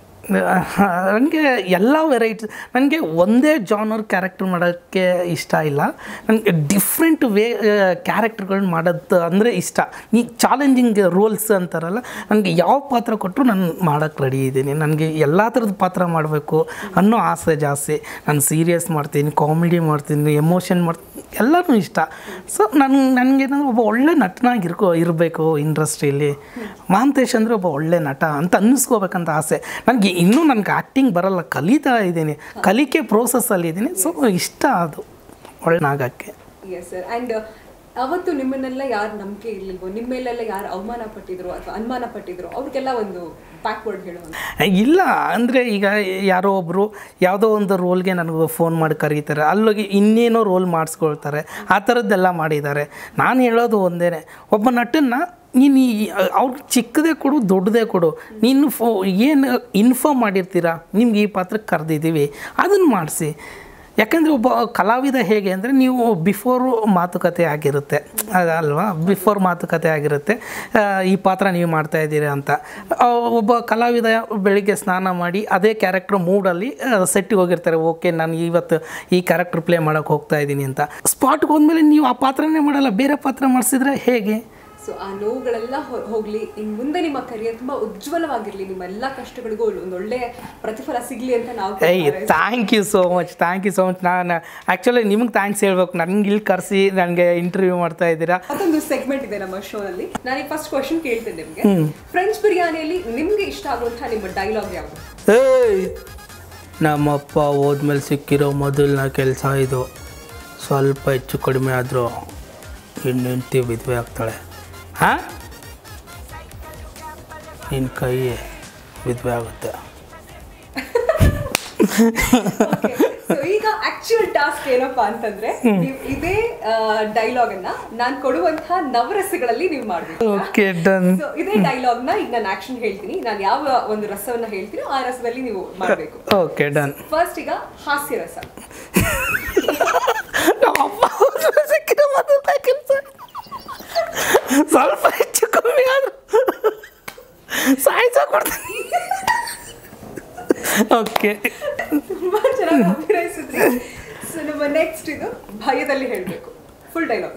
ನನಗೆ ಎಲ್ಲ ವೆರೈಟಿ ನನಗೆ ಒಂದೇ ಜಾನರ್ ಕ್ಯಾರೆಕ್ಟರ್ ಮಾಡೋಕ್ಕೆ ಇಷ್ಟ ಇಲ್ಲ ನನಗೆ ಡಿಫ್ರೆಂಟ್ ವೇ ಕ್ಯಾರೆಕ್ಟರ್ಗಳನ್ನ ಮಾಡೋದು ಅಂದರೆ ಇಷ್ಟ ನೀ ಚಾಲೆಂಜಿಂಗ್ ರೋಲ್ಸ್ ಅಂತಾರಲ್ಲ ನನಗೆ ಯಾವ ಪಾತ್ರ ಕೊಟ್ಟರು ನಾನು ಮಾಡೋಕ್ಕೆ ರೆಡಿ ಇದ್ದೀನಿ ನನಗೆ ಎಲ್ಲ ಥರದ ಪಾತ್ರ ಮಾಡಬೇಕು ಅನ್ನೋ ಆಸೆ ಜಾಸ್ತಿ ನಾನು ಸೀರಿಯಸ್ ಮಾಡ್ತೀನಿ ಕಾಮಿಡಿ ಮಾಡ್ತೀನಿ ಎಮೋಷನ್ ಮಾಡ್ತೀನಿ ಎಲ್ಲನೂ ಇಷ್ಟ ಸೊ ನನ್ ನನಗೇನಂದ್ರೆ ಒಬ್ಬ ಒಳ್ಳೆ ನಟನಾಗಿರ್ಕೋ ಇರಬೇಕು ಇಂಡಸ್ಟ್ರಿಯಲ್ಲಿ ಮಹಾಂತೇಶ್ ಅಂದರೆ ಒಬ್ಬ ಒಳ್ಳೆ ನಟ ಅಂತ ಅನ್ನಿಸ್ಕೋಬೇಕಂತ ಆಸೆ ನನಗೆ ಇನ್ನೂ ನನಗೆ ಆ್ಯಕ್ಟಿಂಗ್ ಬರಲ್ಲ ಕಲಿತಾ ಇದ್ದೀನಿ ಕಲಿಕೆ ಪ್ರೋಸೆಸ್ಸಲ್ಲಿ ಇದ್ದೀನಿ ಸೊ ಇಷ್ಟ ಅದು ಒಳ್ಳೆ ಆಗೋಕ್ಕೆ ಎಸ್ ಸರ್ ಆ್ಯಂಡ್ ಅವತ್ತು ನಿಮ್ಮನ್ನೆಲ್ಲ ಯಾರು ನಂಬಿಕೆ ಇರ್ಲಿಲ್ವೋ ನಿಮ್ಮ ಮೇಲೆಲ್ಲ ಯಾರು ಅವಮಾನ ಪಟ್ಟಿದ್ರು ಅಥವಾ ಅನುಮಾನ ಪಟ್ಟಿದ್ರು ಅವ್ರಿಗೆಲ್ಲ ಒಂದು ಬ್ಯಾಕ್ವರ್ಡ್ ಹೇಳುವಂತ ಇಲ್ಲ ಅಂದರೆ ಈಗ ಯಾರೋ ಒಬ್ಬರು ಯಾವುದೋ ಒಂದು ರೋಲ್ಗೆ ನನಗೆ ಫೋನ್ ಮಾಡಿ ಕರೀತಾರೆ ಅಲ್ಲೋಗಿ ಇನ್ನೇನೋ ರೋಲ್ ಮಾಡಿಸ್ಕೊಳ್ತಾರೆ ಆ ಥರದ್ದೆಲ್ಲ ಮಾಡಿದ್ದಾರೆ ನಾನು ಹೇಳೋದು ಒಂದೇ ಒಬ್ಬ ನಟನ್ನ ನೀನು ಅವ್ರಿಗೆ ಚಿಕ್ಕದೇ ಕೊಡು ದೊಡ್ಡದೇ ಕೊಡು ನೀನು ಫೋ ಏನು ಇನ್ಫಾರ್ಮ್ ಮಾಡಿರ್ತೀರಾ ನಿಮ್ಗೆ ಈ ಪಾತ್ರಕ್ಕೆ ಕರೆದಿದ್ದೀವಿ ಅದನ್ನು ಮಾಡಿಸಿ ಯಾಕೆಂದರೆ ಒಬ್ಬ ಕಲಾವಿದ ಹೇಗೆ ಅಂದರೆ ನೀವು ಬಿಫೋರು ಮಾತುಕತೆ ಆಗಿರುತ್ತೆ ಅಲ್ವಾ ಬಿಫೋರ್ ಮಾತುಕತೆ ಆಗಿರುತ್ತೆ ಆ, ಈ ಪಾತ್ರ ನೀವು ಮಾಡ್ತಾ ಇದ್ದೀರಿ ಅಂತ ಆ, ಒಬ್ಬ ಕಲಾವಿದ ಬೆಳಿಗ್ಗೆ ಸ್ನಾನ ಮಾಡಿ ಅದೇ ಕ್ಯಾರೆಕ್ಟರ್ ಮೂಡಲ್ಲಿ ಸೆಟ್ಟಿಗೆ ಹೋಗಿರ್ತಾರೆ ಓಕೆ ನಾನು ಇವತ್ತು ಈ ಕ್ಯಾರೆಕ್ಟರ್ ಪ್ಲೇ ಮಾಡೋಕ್ಕೆ ಹೋಗ್ತಾ ಇದ್ದೀನಿ ಅಂತ ಸ್ಪಾಟ್ಗೆ ಹೋದ್ಮೇಲೆ ನೀವು ಆ ಪಾತ್ರನೇ ಮಾಡಲ್ಲ ಬೇರೆ ಪಾತ್ರ ಮಾಡಿಸಿದ್ರೆ ಹೇಗೆ ಸೊ ಆ ನೋವುಗಳೆಲ್ಲ ಹೊ- ಹೋಗ್ಲಿ ಇನ್ ಮುಂದೆ ನಿಮ್ಮ ಕರಿಯರ್ ತುಂಬಾ ಉಜ್ವಲವಾಗಿರ್ಲಿ ನಿಮ್ಮ ಎಲ್ಲ ಕಷ್ಟಗಳಿಗೂ ಒಂದು ಒಳ್ಳೆ ಪ್ರತಿಫಲ ಸಿಗ್ಲಿ ಅಂತ ನಾವು ಕೂಡ ಏಯ್ thank you so much thank you so much ನಾನು ಆ್ಯಕ್ಚುಲಿ ನಿಮ್ಗೆ ಥ್ಯಾಂಕ್ಸ್ ಹೇಳ್ಬೇಕು ನನಗೆ ಇಲ್ಲಿ ಕರೆಸಿ ನನಗೆ ಇಂಟರ್ವ್ಯೂ ಮಾಡ್ತಾ ಇದ್ದೀರಾ ಮತ್ತೊಂದು ಸೆಗ್ಮೆಂಟ್ ಇದೆ ನಮ್ಮ ಶೋನಲ್ಲಿ ನಾನು ಈ ಫಸ್ಟ್ ಕ್ವಶನ್ ಕೇಳ್ತೇನೆ ನಿಮಗೆ ಫ್ರೆಂಚ್ ಬಿರಿಯಾನಿಯಲ್ಲಿ ನಿಮ್ಗೆ ಇಷ್ಟ ಆಗುವಂತಹ ನಿಮ್ಮ ಡೈಲಾಗ್ ಯಾವುದು ಏಯ್ ನಮ್ಮಪ್ಪ ಹೋದ್ಮೇಲೆ ಸಿಕ್ಕಿರೋ ಮೊದಲನ ಕೆಲಸ ಇದು ಸ್ವಲ್ಪ ಹೆಚ್ಚು ಕಡಿಮೆ ಆದರೂ ಹೆಂಡತಿ ವಿಧವೆ ಆಗ್ತಾಳೆ ಹಾಂ ನಿನ್ನ ಕೈ ವಿಧವೆ ಆಗುತ್ತೆ ಸೊ ಈಗ ಆಕ್ಚುಯಲ್ ಟಾಸ್ಕ್ ಏನಪ್ಪಾ ಅಂತಂದ್ರೆ ನೀವು ಇದೇ ಡೈಲಾಗ್ ಅನ್ನ ನಾನು ಕೊಡುವಂತಹ ನವರಸಗಳಲ್ಲಿ ನೀವು ಮಾಡ್ಬೇಕು ಓಕೆ ಡನ್ ಸೊ ಇದೇ ಡೈಲಾಗ್ ನ ಈಗ ನಾನು ಆಕ್ಷನ್ ಹೇಳ್ತೀನಿ ನಾನು ಯಾವ ಒಂದು ರಸವನ್ನ ಹೇಳ್ತೀನೋ ಆ ರಸದಲ್ಲಿ ನೀವು ಮಾಡಬೇಕು ಓಕೆ ಡನ್ ಫಸ್ಟ್ ಈಗ ಹಾಸ್ಯ ರಸ ನಮ್ಮಪ್ಪ ಹೋದ್ಮೇಲೆ ಸಿಕ್ಕಿರೋ ಮೊದಲನೇ ಕೆಲಸ ಸ್ವಲ್ಪ ಹೆಚ್ಚು ಕಮ್ಮಿ ಆದರೂ ಸಾಯಿಸೋಕ್ಬಿಡ್ತೀನಿ ಓಕೆ ತುಂಬಾ ಚೆನ್ನಾಗಿ ಅಭಿನಯಿಸಿದ್ರಿ ಸೊ ನಮ್ಮ ನೆಕ್ಸ್ಟ್ ಇದು ಭಯದಲ್ಲಿ ಹೇಳ್ಬೇಕು ಫುಲ್ ಡೈಲಾಗ್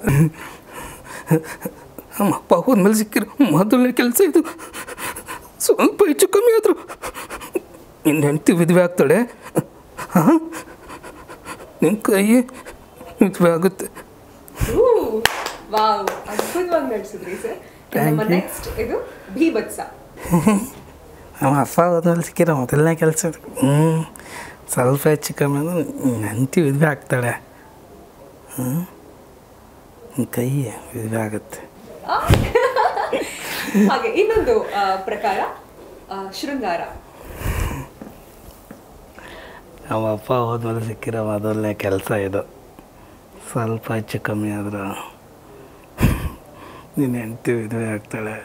ನಮ್ಮ ಅಪ್ಪ ಹೋದ್ಮೇಲೆ ಸಿಕ್ಕಿರೋ ಮೊದಲನೇ ಕೆಲಸ ಇದು ಸ್ವಲ್ಪ ಹೆಚ್ಚು ಕಮ್ಮಿ ಆದರೂ ನಿನ್ನ ಹೆಂಡತಿ ವಿಧವೆ ಆಗ್ತಾಳೆ ಹಾಂ ನಿನ್ನ ಕೈ ವಿಧವೆ ಆಗುತ್ತೆ ವಾವ್ ಅದ್ಭುತವಾಗಿ ನಡೆಸಿದ್ರಿ ಸರ್ Thank ನಮ್ಮ you. ನೆಕ್ಸ್ಟ್ ಇದು ಭೀಭತ್ಸ ನಮ್ಮ ಅಪ್ಪ ಹೋದ್ಮೇಲೆ ಸಿಕ್ಕಿರೋ ಮೊದಲನೇ ಕೆಲಸ ಇದು ಹ್ಞೂ ಸ್ವಲ್ಪ ಹೆಚ್ಚು ಕಮ್ಮಿ ಅಂದ್ರೆ ಹೆಂಡತಿ ವಿಧವೆ ಆಗ್ತಾಳೆ ಹ್ಞೂ ನಿನ್ನ ಕೈ ವಿಧವೆ ಆಗುತ್ತೆ ಆ? ಹಾಗೆ ಇನ್ನೊಂದು ಆ, ಪ್ರಕಾರ ಆ, ಶೃಂಗಾರ ನಮ್ಮ ಅಪ್ಪ ಹೋದ್ಮೇಲೆ ಸಿಕ್ಕಿರೋ ಮೊದಲನೇ ಕೆಲಸ ಇದು ಸ್ವಲ್ಪ ಹೆಚ್ಚು ಕಮ್ಮಿ ಆದರೂ ನಿನ್ನ ಹೆಂಡತಿ ವಿಧವೆ ಆಗ್ತಾಳೆ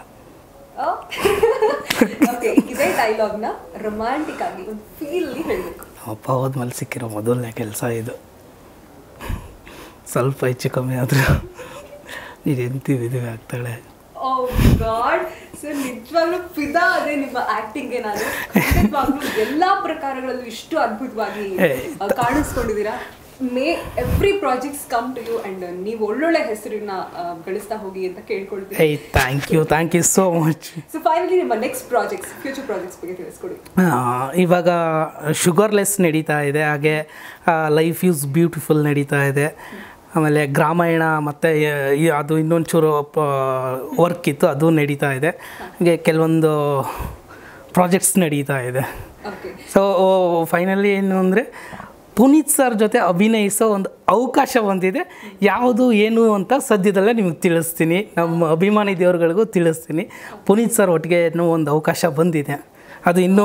ಓಕೆ ಇದೇ ಡೈಲಾಗ್ ನ ರೊಮ್ಯಾಂಟಿಕ್ ಆಗಿ ಒಂದು ಫೀಲ್ ಅಲ್ಲಿ ಹೇಳ್ಬೇಕು ನಮ್ಮ ಅಪ್ಪ ಹೋದ್ಮೇಲೆ ಸಿಕ್ಕಿರೋ ಮೊದಲನೇ ಕೆಲಸ ಇದು ಸ್ವಲ್ಪ ಹೆಚ್ಚು ಕಮ್ಮಿ ಆದರೂ ನೀನು ಹೆಂಡತಿ ವಿಧವೆ ಆಗ್ತಾಳೆ ಓ ಗಾಡ್ ಸರ್ ನಿಜವಾಗ್ಲೂ ಫಿದಾ ಅದೇ ನಿಮ್ಮ ಆಕ್ಟಿಂಗ್ ಗೆ ನಾನು ಖಂಡಿತವಾಗ್ಲೂ ಎಲ್ಲಾ ಪ್ರಕಾರಗಳಲ್ಲೂ ಇಷ್ಟು ಅದ್ಭುತವಾಗಿ ಏ, ಆ, ಕಾಣಿಸ್ಕೊಂಡಿದ್ದೀರಾ may every projects come to you and ನೀವು ಒಳ್ಳೊಳ್ಳೆ ಹೆಸರನ್ನ ಆ, ಗಳಿಸ್ತಾ ಹೋಗಿ ಅಂತ ಕೇಳ್ಕೊಳ್ತೀನಿ ಏಯ್ thank you thank you so much so finally ನಿಮ್ಮ ನೆಕ್ಸ್ಟ್ ಪ್ರಾಜೆಕ್ಟ್ಸ್ ಫ್ಯೂಚರ್ ಪ್ರಾಜೆಕ್ಟ್ಸ್ ಬಗ್ಗೆ ತಿಳಿಸ್ಕೊಡಿ ಇವಾಗ ಶುಗರ್ಲೆಸ್ ನಡೀತಾ ಇದೆ ಹಾಗೆ ಲೈಫ್ ಯೂಸ್ ಬ್ಯೂಟಿಫುಲ್ ನಡೀತಾ ಇದೆ ಆಮೇಲೆ ಗ್ರಾಮಾಯಣ ಮತ್ತು ಅದು ಇನ್ನೊಂಚೂರು ವರ್ಕ್ ಇತ್ತು ಅದು ನಡೀತಾ ಇದೆ ಹಾಗೆ ಕೆಲವೊಂದು ಪ್ರಾಜೆಕ್ಟ್ಸ್ ನಡೀತಾ ಇದೆ ಓಕೆ ಸೊ ಫೈನಲಿ ಏನು ಅಂದರೆ ಪುನೀತ್ ಸರ್ ಜೊತೆ ಅಭಿನಯಿಸೋ ಒಂದು ಅವಕಾಶ ಬಂದಿದೆ ಯಾವುದು ಏನು ಅಂತ ಸದ್ಯದಲ್ಲೇ ನಿಮಗೆ ತಿಳಿಸ್ತೀನಿ ನಮ್ಮ ಅಭಿಮಾನಿ ದೇವರುಗಳಿಗೂ ತಿಳಿಸ್ತೀನಿ ಪುನೀತ್ ಸರ್ ಒಟ್ಟಿಗೆ ಏನೋ ಒಂದು ಅವಕಾಶ ಬಂದಿದೆ ಅದು ಇನ್ನೂ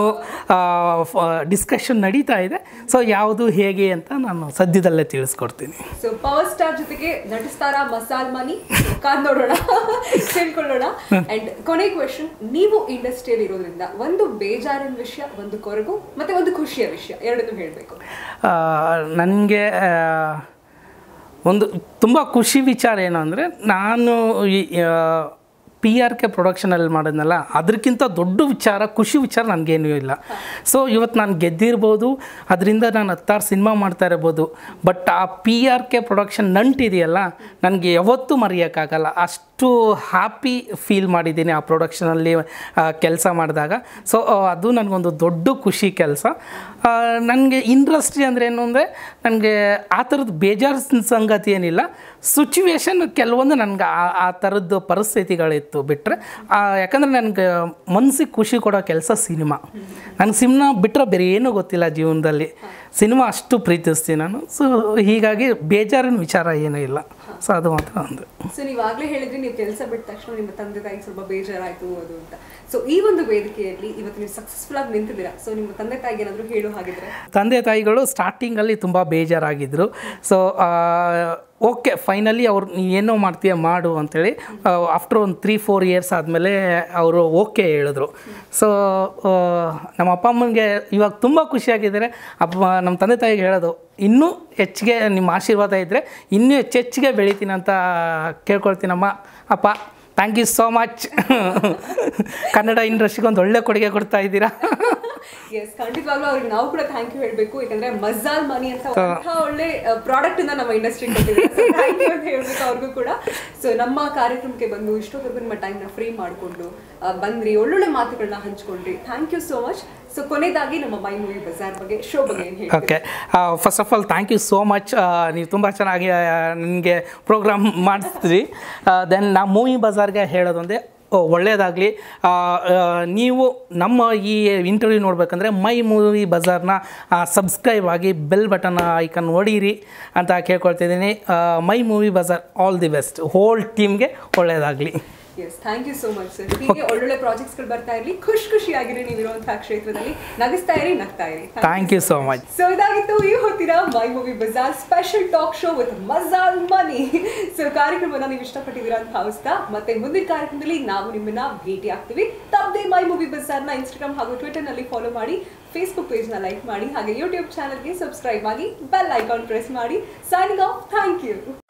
ಡಿಸ್ಕಷನ್ ನಡೀತಾ ಇದೆ ಸೊ ಯಾವುದು ಹೇಗೆ ಅಂತ ನಾನು ಸದ್ಯದಲ್ಲೇ ತಿಳಿಸ್ಕೊಡ್ತೀನಿ ಸೊ ಪವರ್ ಸ್ಟಾರ್ ಜೊತೆಗೆ ನಟಿಸ್ತಾರ ಮಸಾಲ್ ಮನಿ ಕಾದ್ ನೋಡೋಣ ತಿಳ್ಕೊಳ್ಳೋಣ ಅಂಡ್ ಕೊನೆ ಕ್ವೆಶನ್ ನೀವು ಇಂಡಸ್ಟ್ರಿಯಲ್ಲಿ ಇರೋದ್ರಿಂದ ಒಂದು ಬೇಜಾರಿನ ವಿಷಯ ಒಂದು ಕೊರಗು ಮತ್ತೆ ಒಂದು ಖುಷಿಯ ವಿಷಯ ಎರಡನ್ನೂ ಹೇಳಬೇಕು ನನಗೆ ಒಂದು ತುಂಬ ಖುಷಿ ವಿಚಾರ ಏನು ಅಂದರೆ ನಾನು ಪಿ ಆರ್ ಕೆ ಪ್ರೊಡಕ್ಷನಲ್ಲಿ ಮಾಡಿದ್ನಲ್ಲ ಅದಕ್ಕಿಂತ ದೊಡ್ಡ ವಿಚಾರ ಖುಷಿ ವಿಚಾರ ನನಗೇನೂ ಇಲ್ಲ ಸೊ ಇವತ್ತು ನಾನು ಗೆದ್ದಿರ್ಬೋದು ಅದರಿಂದ ನಾನು ಹತ್ತಾರು ಸಿನಿಮಾ ಮಾಡ್ತಾ ಇರ್ಬೋದು ಬಟ್ ಆ ಪಿ ಆರ್ ಕೆ ಪ್ರೊಡಕ್ಷನ್ ನಂಟಿದೆಯಲ್ಲ ನನಗೆ ಯಾವತ್ತೂ ಮರೆಯೋಕ್ಕಾಗಲ್ಲ ಅಷ್ಟು ಹ್ಯಾಪಿ ಫೀಲ್ ಮಾಡಿದ್ದೀನಿ ಆ ಪ್ರೊಡಕ್ಷನಲ್ಲಿ ಕೆಲಸ ಮಾಡಿದಾಗ ಸೊ ಅದು ನನಗೊಂದು ದೊಡ್ಡ ಖುಷಿ ಕೆಲಸ ನನಗೆ ಇಂಡಸ್ಟ್ರಿ ಅಂದರೆ ಏನು ಅಂದರೆ ನನಗೆ ಆ ಥರದ್ದು ಬೇಜಾರು ಸಂಗತಿ ಏನಿಲ್ಲ ಸಿಚುವೇಶನ್ ಕೆಲವೊಂದು ನನಗೆ ಆ ಆ ಥರದ್ದು ಪರಿಸ್ಥಿತಿಗಳಿತ್ತು ಬಿಟ್ಟರೆ ಯಾಕಂದರೆ ನನಗೆ ಮನಸ್ಸಿಗೆ ಖುಷಿ ಕೊಡೋ ಕೆಲಸ ಸಿನಿಮಾ ನನಗೆ ಸಿನಿಮಾ ಬಿಟ್ಟರೆ ಬೇರೆ ಏನೂ ಗೊತ್ತಿಲ್ಲ ಜೀವನದಲ್ಲಿ ಸಿನಿಮಾ ಅಷ್ಟು ಪ್ರೀತಿಸ್ತೀನಿ ನಾನು ಸೊ ಹೀಗಾಗಿ ಬೇಜಾರಿನ ವಿಚಾರ ಏನೂ ಇಲ್ಲ ಸೊ ಅದು ಮಾತ್ರ ಒಂದು ಸೊ ನೀವಾಗ್ಲೇ ಹೇಳಿದ್ರಿ ನೀವು ಕೆಲಸ ಬಿಟ್ಟ ತಕ್ಷಣ ನಿಮ್ಮ ತಂದೆ ತಾಯಿ ಸ್ವಲ್ಪ ಬೇಜಾರಾಯ್ತು ಅದು ಅಂತ ಸೊ ಈ ಒಂದು ವೇದಿಕೆಯಲ್ಲಿ ಇವತ್ತು ನೀವು ಸಕ್ಸಸ್ಫುಲ್ ಆಗಿ ನಿಂತಿದ್ದೀರಾ ಸೊ ನಿಮ್ಮ ತಂದೆ ತಾಯಿಗೆ ಏನಾದ್ರು ಹೇಳು ಹಾಗಿದ್ರೆ ತಂದೆ ತಾಯಿಗಳು ಸ್ಟಾರ್ಟಿಂಗಲ್ಲಿ ತುಂಬ ಬೇಜಾರಾಗಿದ್ದರು ಸೊ ಓಕೆ ಫೈನಲಿ ಅವ್ರು ನೀ ಏನೋ ಮಾಡ್ತೀಯ ಮಾಡು ಅಂತೇಳಿ ಆಫ್ಟರ್ ಒಂದು ತ್ರೀ ಫೋರ್ ಇಯರ್ಸ್ ಆದಮೇಲೆ ಅವರು ಓಕೆ ಹೇಳಿದ್ರು ಸೊ ನಮ್ಮ ಅಪ್ಪ ಅಮ್ಮನಿಗೆ ಇವಾಗ ತುಂಬ ಖುಷಿಯಾಗಿದ್ದಾರೆ ಅಪ್ಪ ನಮ್ಮ ತಂದೆ ತಾಯಿಗೆ ಹೇಳೋದು ಇನ್ನೂ ಹೆಚ್ಚಿಗೆ ನಿಮ್ಮ ಆಶೀರ್ವಾದ ಇದ್ದರೆ ಇನ್ನೂ ಹೆಚ್ಚು ಹೆಚ್ಚಿಗೆ ಬೆಳಿತೀನಿ ಅಂತ ಕೇಳ್ಕೊಳ್ತೀನಮ್ಮ ಅಪ್ಪ thank you so much Kannada ಇಂಡಸ್ಟ್ರಿಗೆ ಒಂದು ಒಳ್ಳೆ ಕೊಡುಗೆ ಕೊಡ್ತಾ ಇದ್ದೀರಾ ಎಸ್ ಖಂಡಿತವಾಗ್ಲೂ ಅವ್ರಿಗೆ ನಾವು ಕೂಡ ಥ್ಯಾಂಕ್ ಯು ಹೇಳಬೇಕು ಯಾಕಂದ್ರೆ ಮಜಾಲ್ ಮನಿ ಅಂತ ಅಂಥ ಒಳ್ಳೆ ಪ್ರಾಡಕ್ಟ್ ಇಂದ ನಮ್ಮ ಇಂಡಸ್ಟ್ರಿ ಕೊಟ್ಟಿದ್ದಾರೆ ಥ್ಯಾಂಕ್ ಯು ಅಂತ ಹೇಳ್ಬೇಕು ಅವ್ರಿಗೂ ಕೂಡ ಸೊ ನಮ್ಮ ಕಾರ್ಯಕ್ರಮಕ್ಕೆ ಬಂದು ಇಷ್ಟೊತ್ತವರೆಗೂ ನಿಮ್ಮ ಟೈಮ್ನ ಫ್ರೀ ಮಾಡಿಕೊಂಡು ಬಂದ್ರಿ ಒಳ್ಳೊಳ್ಳೆ ಮಾತುಗಳನ್ನ ಹಂಚ್ಕೊಂಡ್ರಿ thank you so much so ಕೊನೆಯದಾಗಿ ನಮ್ಮ ಮೈ ಮೂವಿ ಬಜಾರ್ ಬಗ್ಗೆ ಶೋ ಬಗ್ಗೆ ಏನು ಹೇಳಿ okay first of all thank you so much ನೀವು ತುಂಬ ಚೆನ್ನಾಗಿ ನನಗೆ ಪ್ರೋಗ್ರಾಮ್ ಮಾಡಿಸ್ತೀರಿ ದೆನ್ ನಾ ಮೂವಿ ಬಜಾರ್ಗೆ ಹೇಳೋದೊಂದೇ ಒಳ್ಳೆಯದಾಗಲಿ ನೀವು ನಮ್ಮ ಈ ಇಂಟರ್ವ್ಯೂ ನೋಡಬೇಕಂದ್ರೆ ಮೈ ಮೂವಿ ಬಜಾರ್ನ ಸಬ್ಸ್ಕ್ರೈಬ್ ಆಗಿ ಬೆಲ್ ಬಟನ್ ಐಕನ್ ಹೊಡೀರಿ ಅಂತ ಕೇಳ್ಕೊಳ್ತಿದ್ದೀನಿ my movie Bazaar all the best whole ಟೀಮ್ಗೆ ಒಳ್ಳೆಯದಾಗಲಿ yes thank you so much sir ಹೀಗೆ ಒಳ್ಳೊಳ್ಳೆ ಪ್ರಾಜೆಕ್ಟ್ಸ್ಗಳು ಬರ್ತಾ ಇರಲಿ ಖುಷಿ ಖುಷಿಯಾಗಿರಿ ನೀವಿರುವಂತಹ ಕ್ಷೇತ್ರದಲ್ಲಿ ನಗಿಸ್ತಾ ಇರಿ ನಗ್ತಾ ಇರಿ thank you so much so ಇದಾಗಿತ್ತು ಈ ಹೊತ್ತಿನ my movie Bazaar special talk show with ಮಜಾಲ್ ಮನಿ ಸೊ ಕಾರ್ಯಕ್ರಮನ ನೀವು ಇಷ್ಟಪಟ್ಟಿದ್ದೀರಾ ಅಂತ ಭಾವಿಸ್ತಾ ಮತ್ತೆ ಮುಂದಿನ ಕಾರ್ಯಕ್ರಮದಲ್ಲಿ ನಾವು ನಿಮ್ಮನ್ನ ಭೇಟಿ ಆಗ್ತೀವಿ ತಪ್ಪದೆ ಮೈ ಮೂವಿ ಬಜಾರ್ನ ಇನ್ಸ್ಟಾಗ್ರಾಮ್ ಹಾಗೂ ಟ್ವಿಟರ್ ನಲ್ಲಿ ಫಾಲೋ ಮಾಡಿ ಫೇಸ್ಬುಕ್ ಪೇಜ್ ನ ಲೈಕ್ ಮಾಡಿ ಹಾಗೆ ಯೂಟ್ಯೂಬ್ ಚಾನಲ್ಗೆ ಸಬ್ಸ್ಕ್ರೈಬ್ ಆಗಿ ಬೆಲ್ ಐಕಾನ್ ಪ್ರೆಸ್ ಮಾಡಿ ಸೈನಿಂಗ್ ಆಫ್ ಥ್ಯಾಂಕ್ ಯು